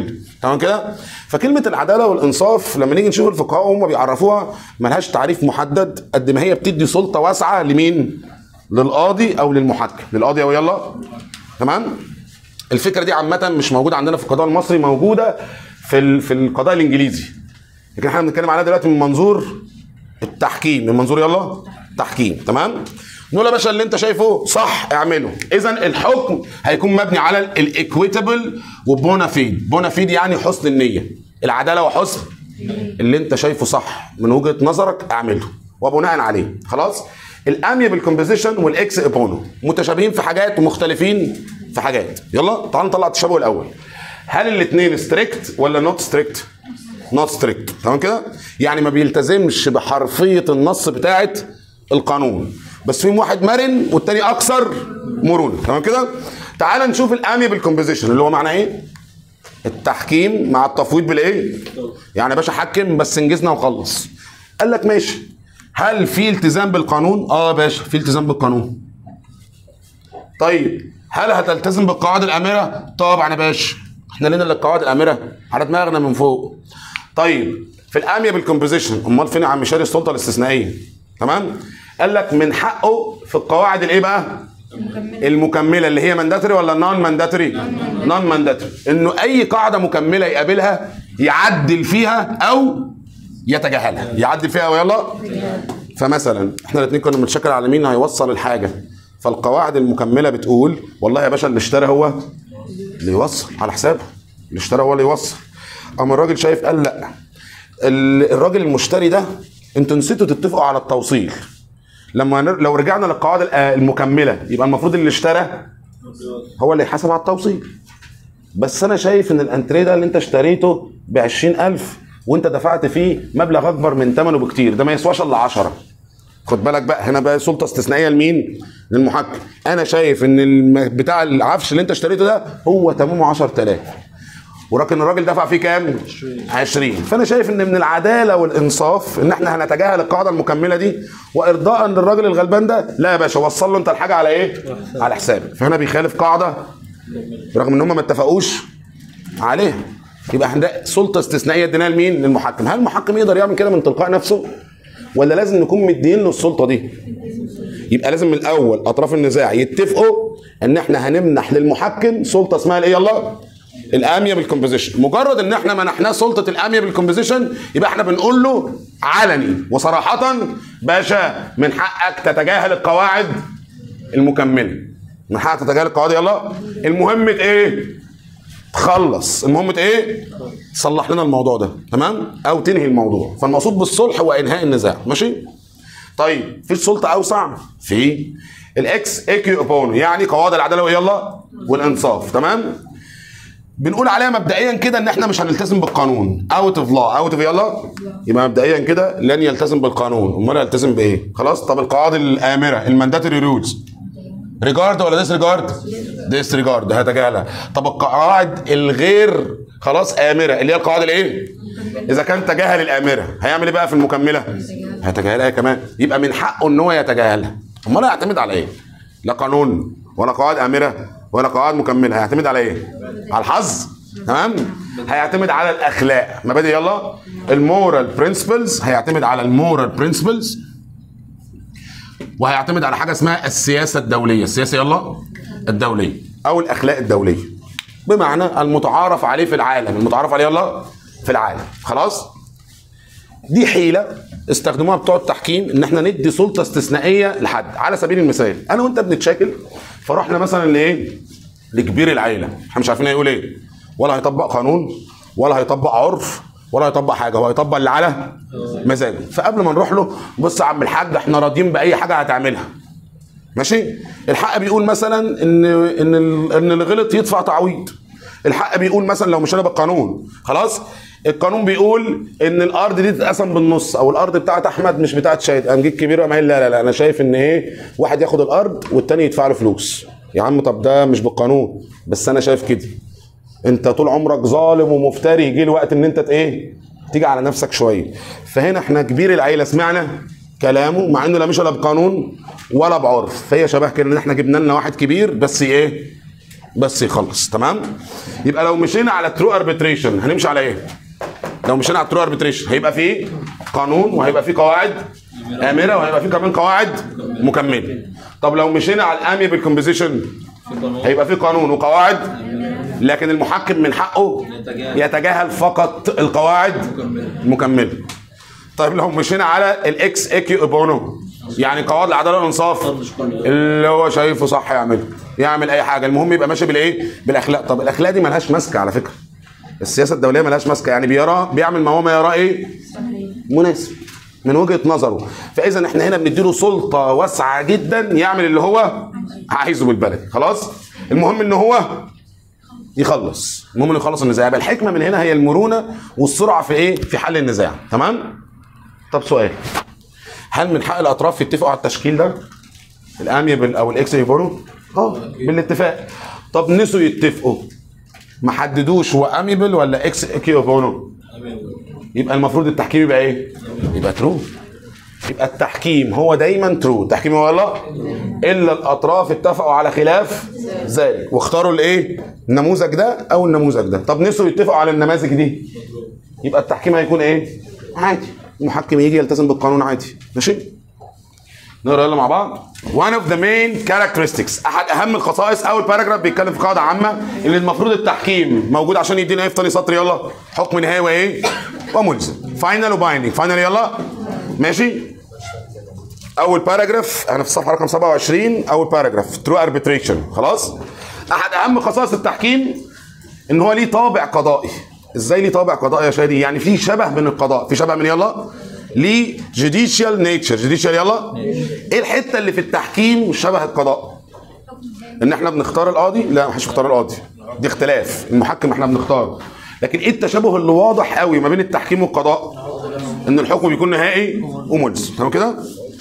تمام كده فكلمه العداله والانصاف لما نيجي نشوف الفقهاء هم بيعرفوها ملهاش تعريف محدد قد ما هي بتدي سلطه واسعه لمين للقاضي او للمحكم للقاضي او يلا تمام الفكره دي عامه مش موجوده عندنا في القضاء المصري موجوده في ال- في القضاء الانجليزي لكن احنا بنتكلم عليها دلوقتي من منظور التحكيم من منظور يلا تحكيم تمام نقول يا باشا اللي انت شايفه صح اعمله اذا الحكم هيكون مبني على الايكويتابل وبونافيد بونافيد يعني حسن النيه العداله وحسن اللي انت شايفه صح من وجهه نظرك اعمله وبناء عليه خلاص الاميبل كومبوزيشن والاكس ابونو متشابهين في حاجات ومختلفين في حاجات يلا تعال نطلع التشابه الاول هل الاثنين ستريكت ولا نوت ستريكت نوت ستريكت تمام كده يعني ما بيلتزمش بحرفيه النص بتاعه القانون بس فيهم واحد مرن والتاني اكثر مرونه تمام كده تعال نشوف الاميبل كومبوزيشن اللي هو معناه ايه التحكيم مع التفويض بالايه يعني يا باشا حكم بس انجزنا وخلص قال لك ماشي هل في التزام بالقانون اه يا باشا في التزام بالقانون طيب هل هتلتزم بالقواعد الامره طبعا يا باشا احنا لنا اللي القواعد الامره على دماغنا من فوق طيب في الاميبل كومبوزيشن امال فين يا عم شاري السلطه الاستثنائيه تمام قال لك من حقه في القواعد الايه بقى المكمله اللي هي مانداتري ولا نون مانداتري نون مانداتري انه اي قاعده مكمله يقابلها يعدل فيها او يتجاهلها يعدل فيها ويلا فمثلا احنا الاثنين كنا بنتشكل على مين هيوصل الحاجه فالقواعد المكمله بتقول والله يا باشا اللي اشترى هو اللي يوصل على حسابه اللي اشترى هو اللي يوصل اما الراجل شايف قال لا ال- الراجل المشتري ده انتوا نسيتوا تتفقوا على التوصيل لما نر- لو رجعنا للقواعد ال- المكمله يبقى المفروض اللي اشترى هو اللي يحاسب على التوصيل بس انا شايف ان الانتريه ده اللي انت اشتريته ب 20000 وانت دفعت فيه مبلغ اكبر من ثمنه بكتير ده ما يسواش الا 10 خد بالك بقى هنا بقى سلطه استثنائيه لمين؟ للمحكم انا شايف ان الم- بتاع العفش اللي انت اشتريته ده هو تمامه 10000 ولكن الراجل دفع فيه كام؟ 20 فانا شايف ان من العداله والانصاف ان احنا هنتجاهل القاعده المكمله دي وارضاء للراجل الغلبان ده لا يا باشا وصل له انت الحاجه على ايه؟ على حسابك فهنا بيخالف قاعده رغم ان هم ما اتفقوش عليها يبقى احنا ده سلطه استثنائيه اديناها لمين؟ للمحكم هل المحكم يقدر يعمل كده من تلقاء نفسه؟ ولا لازم نكون مدين له السلطه دي؟ يبقى لازم من الاول اطراف النزاع يتفقوا ان احنا هنمنح للمحكم سلطه اسمها الايه يلا؟ الاميبل كومبوزيشن مجرد ان احنا منحناه سلطه الاميبل كومبوزيشن يبقى احنا بنقول له علني وصراحه باشا من حقك تتجاهل القواعد المكمله من حقك تتجاهل القواعد يلا المهم ايه تخلص المهم ايه تصلح لنا الموضوع ده تمام او تنهي الموضوع فالمقصود بالصلح هو انهاء النزاع ماشي طيب في سلطه اوسع في الاكس ايكيو اوبونو يعني قواعد العداله ويلا والانصاف تمام بنقول عليها مبدئيا كده ان احنا مش هنلتزم بالقانون اوت اوف لا اوت اوف يلا يبقى مبدئيا كده لن يلتزم بالقانون امال يلتزم بايه خلاص طب القواعد الامره المانداتوري رولز ريجارد ولا ديس ريجارد ديس ريجارد هتجاهلها طب القواعد الغير خلاص امره اللي هي القواعد الايه اذا كان تجاهل الامره هيعمل ايه بقى في المكمله هيتجاهلها كمان يبقى من حقه ان هو يتجاهلها امال هيعتمد على ايه لا قانون ولا قواعد امره ولا قواعد مكمله هيعتمد على ايه على الحظ تمام هيعتمد على الاخلاق مبادئ يلا المورال برنسبلز هيعتمد على المورال برنسبلز وهيعتمد على حاجه اسمها السياسه الدوليه السياسه يلا الدوليه او الاخلاق الدوليه بمعنى المتعارف عليه في العالم المتعارف عليه يلا في العالم خلاص دي حيله استخدموها بتوع التحكيم ان احنا ندي سلطه استثنائيه لحد على سبيل المثال انا وانت بنتشاكل فرحنا مثلا لايه لكبير العيله احنا مش عارفين هيقول ايه ولا هيطبق قانون ولا هيطبق عرف ولا هيطبق حاجه هو هيطبق اللي على مزاجه فقبل ما نروح له بص يا عم الحاج احنا راضيين باي حاجه هتعملها ماشي الحق بيقول مثلا ان ان ال- ان اللي غلط يدفع تعويض الحق بيقول مثلا لو مشينا بالقانون خلاص القانون بيقول ان الارض دي تتقسم بالنص او الارض بتاعت احمد مش بتاعت شاهد قام جه الكبير وقام قايل لا لا لا انا شايف ان ايه واحد ياخد الارض والتاني يدفع له فلوس يا عم طب ده مش بالقانون بس انا شايف كده انت طول عمرك ظالم ومفتري يجي الوقت ان انت ت- ايه تيجي على نفسك شويه فهنا احنا كبير العيله سمعنا كلامه مع انه لا مش ولا بقانون ولا بعرف فهي شبه كده ان احنا جبنا لنا واحد كبير بس ايه بس يخلص تمام يبقى لو مشينا على ترو اربيتريشن هنمشي على ايه لو مشينا على ترو اربيتريشن هيبقى فيه قانون وهيبقى فيه قواعد امره وهيبقى فيه كمان قواعد مكمله طب لو مشينا على الاميبل كومبوزيشن هيبقى فيه قانون وقواعد لكن المحكم من حقه يتجاهل فقط القواعد المكمله طيب لو مشينا على الاكس اكيو ابونو يعني قواعد العداله والانصاف اللي هو شايفه صح يعمله يعمل اي حاجه المهم يبقى ماشي بالايه بالاخلاق طب الاخلاق دي ملهاش ماسكه على فكره السياسه الدوليه ملهاش ماسكه يعني بيرى بيعمل ما هو ما يراه ايه مناسب من وجهه نظره فاذا احنا هنا بنديله سلطه واسعه جدا يعمل اللي هو عايزه بالبلد خلاص المهم ان هو يخلص المهم انه يخلص النزاع يبقى الحكمه من هنا هي المرونه والسرعه في ايه في حل النزاع تمام طب سؤال هل من حق الاطراف يتفقوا على التشكيل ده الاميبل او الاكس يبونو اه بالاتفاق طب نسوا يتفقوا ما حددوش هو اميبل ولا اكس كيوبونو يبقى المفروض التحكيم يبقى ايه يبقى ترو يبقى التحكيم هو دايما ترو التحكيم هو الله الا الاطراف اتفقوا على خلاف ذلك واختاروا الايه النموذج ده او النموذج ده طب نسوا يتفقوا على النماذج دي يبقى التحكيم هيكون ايه عادي المحكم يجي يلتزم بالقانون عادي ماشي نقرا يلا مع بعض one of the main characteristics احد اهم الخصائص اول باراجراف بيتكلم في قاعده عامه اللي المفروض التحكيم موجود عشان يدينا ايه في تاني سطر يلا حكم نهائي وايه وملزم فاينل وبايندينج فاينل يلا ماشي اول باراجراف انا في الصفحه رقم 27 اول باراجراف ترو اربيتريشن خلاص احد اهم خصائص التحكيم ان هو ليه طابع قضائي ازاي ليه طابع قضائي يا شادي يعني في شبه من القضاء في شبه من يلا ليه جوديشال نيتشر جوديشال يلا ايه الحته اللي في التحكيم شبه القضاء ان احنا بنختار القاضي لا ما حدش بيختار القاضي دي اختلاف المحكم احنا بنختاره لكن ايه التشابه اللي واضح قوي ما بين التحكيم والقضاء ان الحكم بيكون نهائي وملزم تمام كده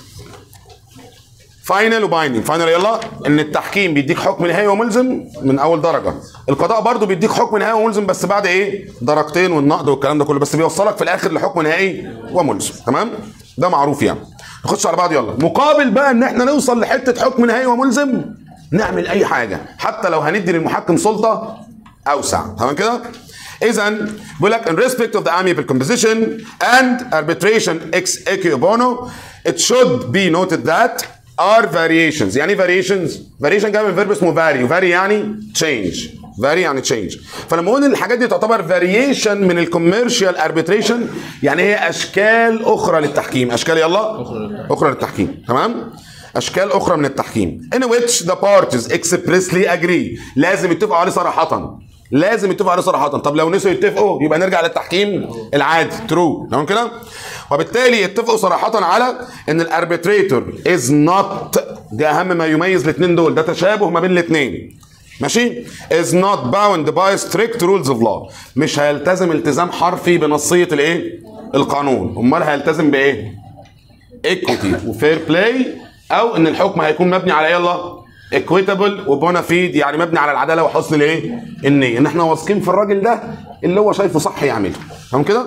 فاينل وبايندينج فاينل يلا ان التحكيم بيديك حكم نهائي وملزم من اول درجه القضاء برضو بيديك حكم نهائي وملزم بس بعد ايه درجتين والنقد والكلام ده كله بس بيوصلك في الاخر لحكم نهائي وملزم تمام ده معروف يعني نخش على بعض يلا مقابل بقى ان احنا نوصل لحته حكم نهائي وملزم نعمل اي حاجه حتى لو هندي للمحكم سلطه اوسع تمام كده اذا بيقول لك in respect of the amiable composition and arbitration ex equo bono it should be noted that are variations يعني ايه variations variation جاي من فيرب اسمه vary vary يعني change vary يعني change فلما اقول ان الحاجات دي تعتبر variation من الكوميرشال arbitration يعني هي اشكال اخرى للتحكيم اشكال يلا اخرى للتحكيم تمام اشكال اخرى من التحكيم in which the parties expressly agree لازم يتفقوا عليه صراحه لازم يتفقوا عليه صراحه طب لو نسوا يتفقوا يبقى نرجع للتحكيم العادي ترو تمام كده وبالتالي يتفقوا صراحه على ان الاربيتريتور از نوت ده اهم ما يميز الاثنين دول ده تشابه ما بين الاثنين ماشي is not bound by strict rules of law مش هيلتزم التزام حرفي بنصيه الايه القانون امال هيلتزم بايه equity وفير بلاي او ان الحكم هيكون مبني على يلا equitable وبونا فيد يعني مبني على العداله وحسن الايه النيه ان احنا واثقين في الراجل ده اللي هو شايفه صح يعمله تمام كده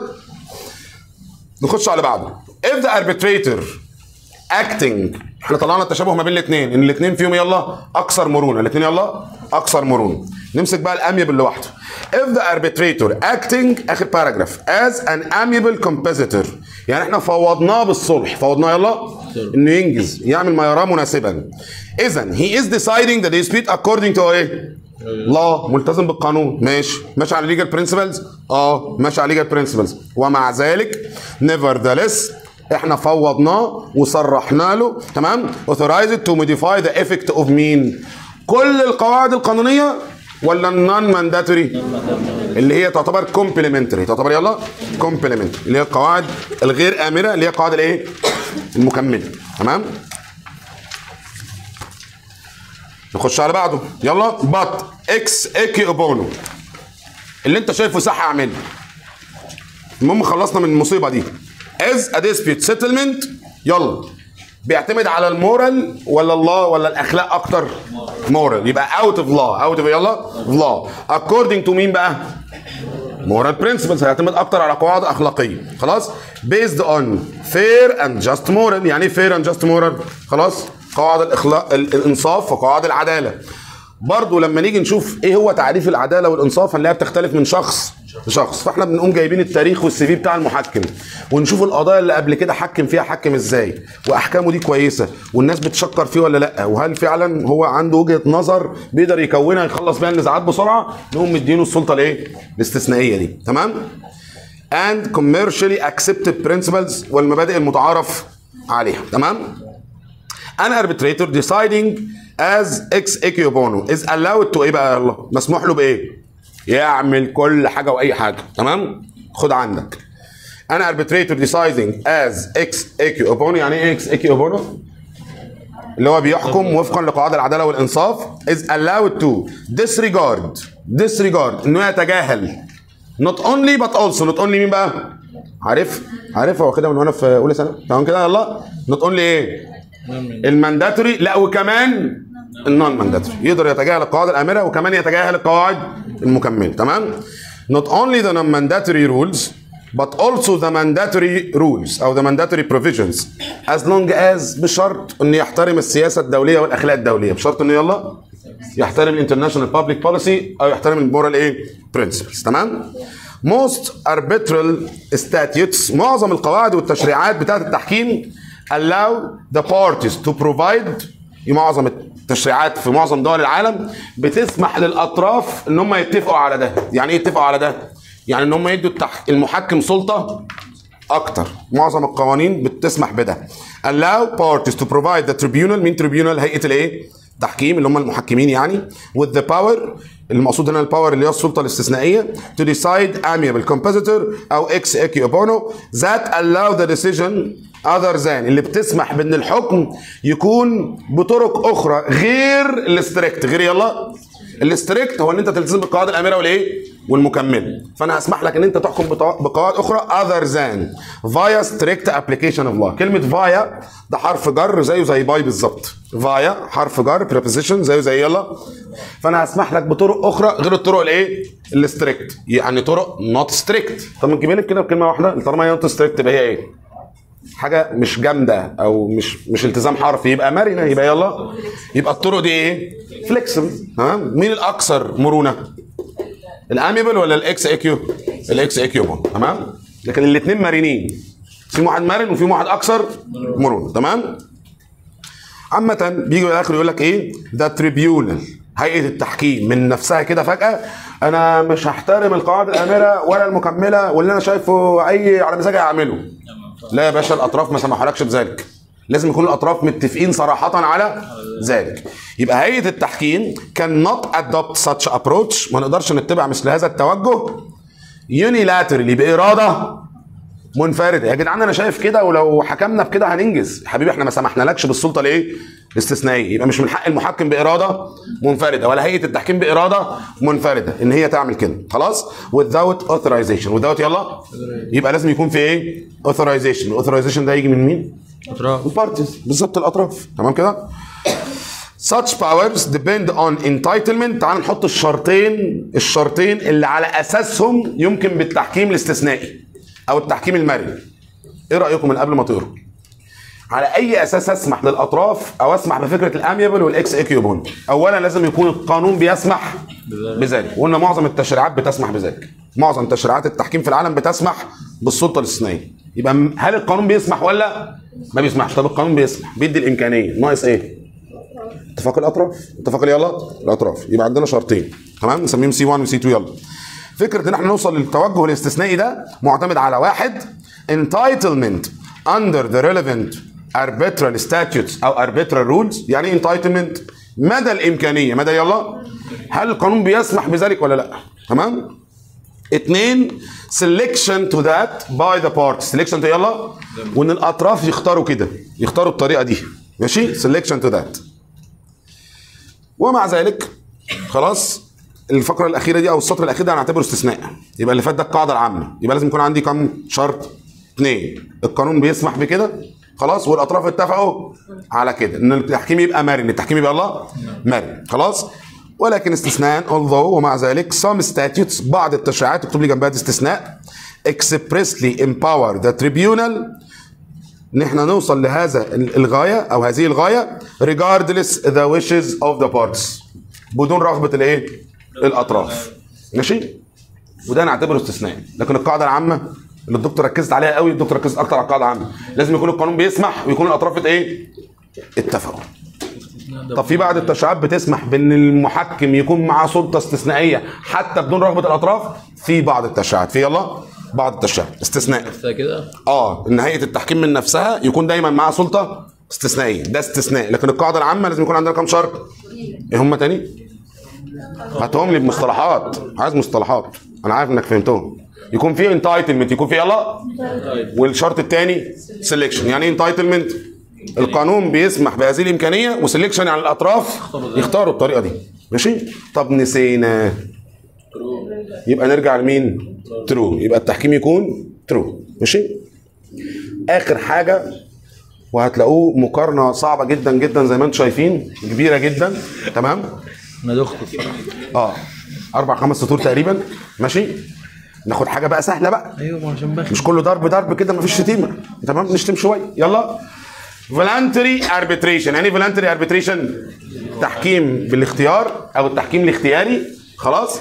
نخش على بعضه if the arbitrator acting احنا طلعنا التشابه ما بين الاثنين ان الاثنين فيهم يلا اكثر مرونه الاثنين يلا اكثر مرونه نمسك بقى الاميبل لوحده if the arbitrator acting اخر باراجراف as an amiable compositor يعني احنا فوضناه بالصلح فوضناه يلا انه ينجز يعمل ما يراه مناسبا اذا he is deciding the dispute according to ايه لا ملتزم بالقانون ماشي ماشي على legal principles اه ماشي على legal principles ومع ذلك nevertheless احنا فوضناه وصرحنا له تمام authorized to modify the effect of مين كل القواعد القانونيه ولا النون مانداتوري اللي هي تعتبر كومبلمنتري تعتبر يلا كومبلمنتري اللي هي القواعد الغير امره اللي هي القواعد الايه المكمله تمام نخش على بعضه يلا بط اكس اكي اوبونو اللي انت شايفه صح اعمله المهم خلصنا من المصيبه دي از ا ديسبيوت سيتلمنت يلا بيعتمد على المورال ولا الله ولا الاخلاق اكتر مورال يبقى اوت اوف لا اوت اوف يلا لا اكوردنج تو مين بقى مورال برنسبلز هيعتمد اكتر على قواعد اخلاقيه خلاص بيزد اون فير اند جاست مورال يعني ايه فير اند جاست مورال خلاص قواعد الاخلاق ال- الانصاف وقواعد العداله برضه لما نيجي نشوف ايه هو تعريف العداله والانصاف هنلاقيها بتختلف من شخص لشخص فاحنا بنقوم جايبين التاريخ والسي في بتاع المحكم ونشوف القضايا اللي قبل كده حكم فيها حكم ازاي واحكامه دي كويسه والناس بتشكر فيه ولا لا وهل فعلا هو عنده وجهه نظر بيقدر يكونها يخلص بيها النزاعات بسرعه نقوم مدينه السلطه الايه الاستثنائيه دي تمام and commercially accepted principles والمبادئ المتعارف عليها تمام an arbitrator deciding as ex equo bono is allowed to ايه بقى يا الله مسموح له بايه يعمل كل حاجه واي حاجه تمام خد عندك an arbitrator deciding as ex equo bono يعني ايه ex equo bono اللي هو بيحكم وفقا لقواعد العداله والانصاف is allowed to disregard disregard انه يتجاهل not only but also not only مين بقى عارف عارفها واخدها من وانا في اولى سنه تمام كده يلا not only ايه المانداتوري لا وكمان النون مانداتوري يقدر يتجاهل القواعد الامره وكمان يتجاهل القواعد المكمله تمام not only the non mandatory rules but also the mandatory rules او the mandatory provisions as long as بشرط انه يحترم السياسه الدوليه والاخلاق الدوليه بشرط انه يلا يحترم الانترناشونال بابليك بوليسي او يحترم المورال ايه برنسبلز تمام most arbitral statutes معظم القواعد والتشريعات بتاعه التحكيم allow the parties to provide معظم التشريعات في معظم دول العالم بتسمح للاطراف ان هم يتفقوا على ده يعني ايه يتفقوا على ده يعني ان هم يدوا التح... المحكم سلطه اكتر معظم القوانين بتسمح بده allow parties to provide the tribunal مين tribunal هيئه الايه تحكيم اللي هم المحكمين يعني with the power المقصود هنا الباور اللي هي السلطه الاستثنائيه to decide amiable competitor او ex equo bono that allow the decision other than اللي بتسمح بان الحكم يكون بطرق اخرى غير الاستريكت غير يلا الاستريكت هو ان انت تلتزم بالقواعد الامره والايه والمكمله فانا هسمح لك ان انت تحكم بطو- بقواعد اخرى other than via strict application of law كلمه via ده حرف جر زيه زي باي بالظبط via حرف جر preposition زيه زي يلا فانا هسمح لك بطرق اخرى غير الطرق الايه الاستريكت يعني طرق not strict طب ما تجيبها لك كده بكلمه واحده طالما هي not strict يبقى هي ايه حاجه مش جامده او مش مش التزام حرفي يبقى مرنه يبقى يلا يبقى الطرق دي ايه فليكسبل تمام مين الاكثر مرونه الاميبل ولا الاكس اكيو الاكس اكيو بون تمام لكن الاثنين مرنين في واحد مرن وفي واحد اكثر مرونه تمام عامة بيجي في الاخر يقول لك ايه ده تريبيونال هيئة التحكيم من نفسها كده فجأة انا مش هحترم القواعد الامرة ولا المكملة واللي انا شايفه اي على مزاجي اعمله لا يا باشا الاطراف ما سمحولكش بذلك لازم يكون الاطراف متفقين صراحة على ذلك يبقى هيئة التحكيم كان not adopt such approach ما نقدرش نتبع مثل هذا التوجه unilaterally بإرادة منفرده يا جدعان انا شايف كده ولو حكمنا بكده هننجز يا حبيبي احنا ما سمحنالكش بالسلطه الايه الاستثنائيه يبقى مش من حق المحكم باراده منفرده ولا هيئه التحكيم باراده منفرده ان هي تعمل كده خلاص without authorization without يلا يبقى لازم يكون في ايه authorization الاوثرايزيشن ده يجي من مين اطراف البارتيز بالظبط الاطراف تمام كده such powers depend on entitlement تعال نحط الشرطين الشرطين اللي على اساسهم يمكن بالتحكيم الاستثنائي او التحكيم المرن ايه رايكم من قبل ما تقروا على اي اساس اسمح للاطراف او اسمح بفكره الاميبل والاكس اكيوبون اولا لازم يكون القانون بيسمح بذلك وقلنا معظم التشريعات بتسمح بذلك معظم تشريعات التحكيم في العالم بتسمح بالسلطه الاستثنائيه يبقى م- هل القانون بيسمح ولا ما بيسمحش طب القانون بيسمح بيدي الامكانيه ناقص ايه اتفاق الاطراف اتفاق يلا الاطراف يبقى عندنا شرطين تمام نسميهم سي 1 وسي 2 يلا فكره ان احنا نوصل للتوجه الاستثنائي ده معتمد على واحد entitlement under the relevant arbitral statutes او arbitral rules يعني ايه entitlement مدى الامكانيه مدى يلا هل القانون بيسمح بذلك ولا لا تمام اتنين selection to that by the parties selection to يلا وان الاطراف يختاروا كده يختاروا الطريقه دي ماشي selection to that ومع ذلك خلاص الفقره الاخيره دي او السطر الاخير ده هنعتبره استثناء يبقى اللي فات ده القاعده العامه يبقى لازم يكون عندي كم شرط اثنين القانون بيسمح بكده خلاص والاطراف اتفقوا على كده ان التحكيم يبقى مرن التحكيم يبقى الله مرن خلاص ولكن استثناء although ومع ذلك some statutes بعض التشريعات اكتب لي جنبها دي استثناء expressly empower the tribunal ان احنا نوصل لهذا ال- الغايه او هذه الغايه regardless the wishes of the parties بدون رغبه الايه الاطراف ماشي وده نعتبره استثناء لكن القاعده العامه اللي الدكتور ركزت عليها قوي الدكتور ركز اكتر على القاعده العامه لازم يكون القانون بيسمح ويكون الاطراف ايه اتفقوا طب في بعض التشريعات بتسمح بان المحكم يكون معاه سلطه استثنائيه حتى بدون رغبه الاطراف في بعض التشريعات في يلا بعض التشريعات استثناء كده اه ان هيئه التحكيم من نفسها يكون دايما معاها سلطه استثنائيه ده استثناء لكن القاعده العامه لازم يكون عندنا كام شرط ايه هم تاني هاتهم لي بمصطلحات عايز مصطلحات انا عارف انك فهمتهم يكون في انتايتلمنت يكون في يلا والشرط الثاني سelection يعني ايه انتايتلمنت القانون بيسمح بهذه الامكانيه وسelection يعني الاطراف يختاروا الطريقه دي ماشي طب نسينا يبقى نرجع لمين ترو يبقى التحكيم يكون ترو ماشي اخر حاجه وهتلاقوه مقارنه صعبه جدا جدا زي ما انتم شايفين كبيره جدا تمام انا دخت اه اربع خمس سطور تقريبا ماشي ناخد حاجه بقى سهله بقى ايوه ما عشان بخ مش كله ضرب ضرب كده مفيش شتيمه تمام نشتم شويه يلا فولانتري اربيتريشن يعني فولانتري اربيتريشن تحكيم بالاختيار او التحكيم الاختياري خلاص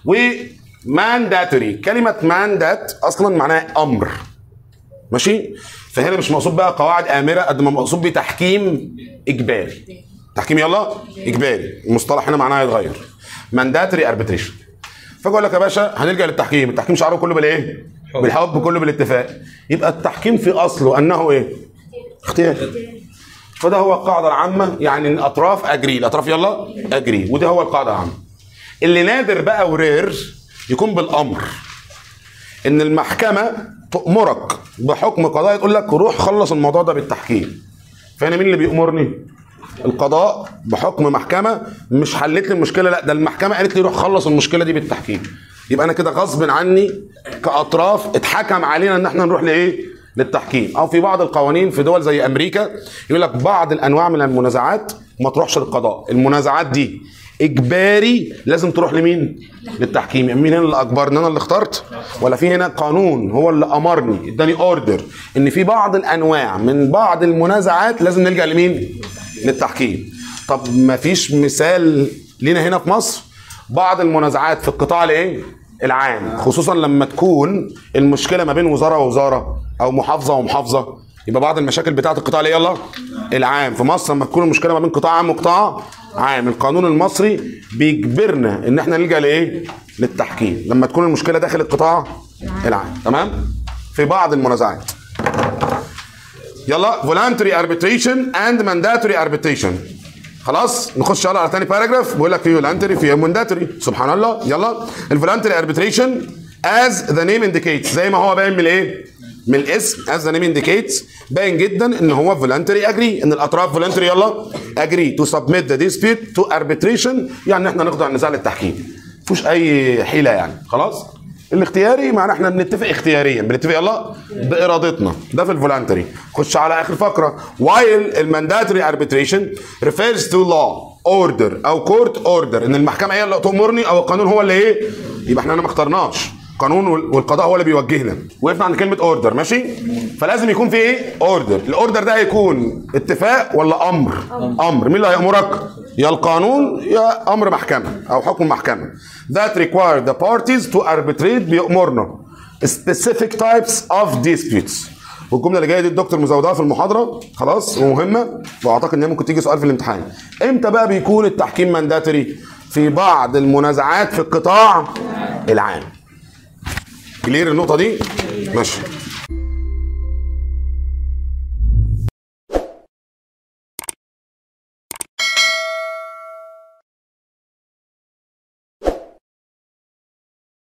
ومانداتوري كلمه ماندات اصلا معناها امر ماشي فهنا مش مقصود بقى قواعد امره قد ما مقصود بتحكيم اجباري تحكيم يلا اجباري المصطلح هنا معناه يتغير مانداتوري اربيتريشن فاقول لك يا باشا هنلجا للتحكيم التحكيم شعاره كله بالايه بالحب كله بالاتفاق يبقى التحكيم في اصله انه ايه اختياري فده هو القاعده العامه يعني ان الاطراف اجري الاطراف يلا اجري وده هو القاعده العامه اللي نادر بقى ورير يكون بالامر ان المحكمه تامرك بحكم قضائي تقول لك روح خلص الموضوع ده بالتحكيم فهنا مين اللي بيامرني القضاء بحكم محكمه مش حلت لي المشكله لا ده المحكمه قالت لي روح خلص المشكله دي بالتحكيم يبقى انا كده غصب عني كاطراف اتحكم علينا ان احنا نروح لايه للتحكيم او في بعض القوانين في دول زي امريكا يقول لك بعض الانواع من المنازعات ما تروحش للقضاء المنازعات دي اجباري لازم تروح لمين للتحكيم يعني مين هنا اللي اجبرني انا اللي اخترت ولا في هنا قانون هو اللي امرني اداني اوردر ان في بعض الانواع من بعض المنازعات لازم نلجا لمين للتحكيم طب ما فيش مثال لينا هنا في مصر بعض المنازعات في القطاع الايه العام خصوصا لما تكون المشكله ما بين وزاره ووزاره او محافظه ومحافظه يبقى بعض المشاكل بتاعه القطاع الايه يلا العام في مصر لما تكون المشكله ما بين قطاع عام وقطاع عام القانون المصري بيجبرنا ان احنا نلجا لايه للتحكيم لما تكون المشكله داخل القطاع العام تمام في بعض المنازعات يلا voluntary arbitration and mandatory arbitration خلاص نخش يلا على تاني باراجراف بيقول لك في voluntary في mandatory سبحان الله يلا الفولانتري arbitration as the name indicates زي ما هو باين من الايه؟ من الاسم as the name indicates باين جدا ان هو voluntary agree ان الاطراف voluntary يلا agree to submit the dispute to arbitration يعني احنا نخضع النزاع للتحكيم مفيش اي حيله يعني خلاص الاختياري معناه احنا بنتفق اختياريا بنتفق يلا بارادتنا ده في الفولانتري خش على اخر فقره while المانداتوري arbitration refers to law order او court order ان المحكمه هي اللي تامرني او القانون هو اللي ايه يبقى احنا هنا ما اخترناش قانون وال- والقضاء هو اللي بيوجهنا وقفنا عند كلمه اوردر ماشي فلازم يكون في ايه اوردر الاوردر ده هيكون اتفاق ولا امر امر مين اللي هيامرك يا القانون يا امر محكمه او حكم محكمه that require the parties to arbitrate بيامرنا specific types of disputes والجمله اللي جايه دي الدكتور مزودها في المحاضره خلاص ومهمه واعتقد ان هي ممكن تيجي سؤال في الامتحان امتى بقى بيكون التحكيم مانداتوري في بعض المنازعات في القطاع العام كلير النقطه دي ماشي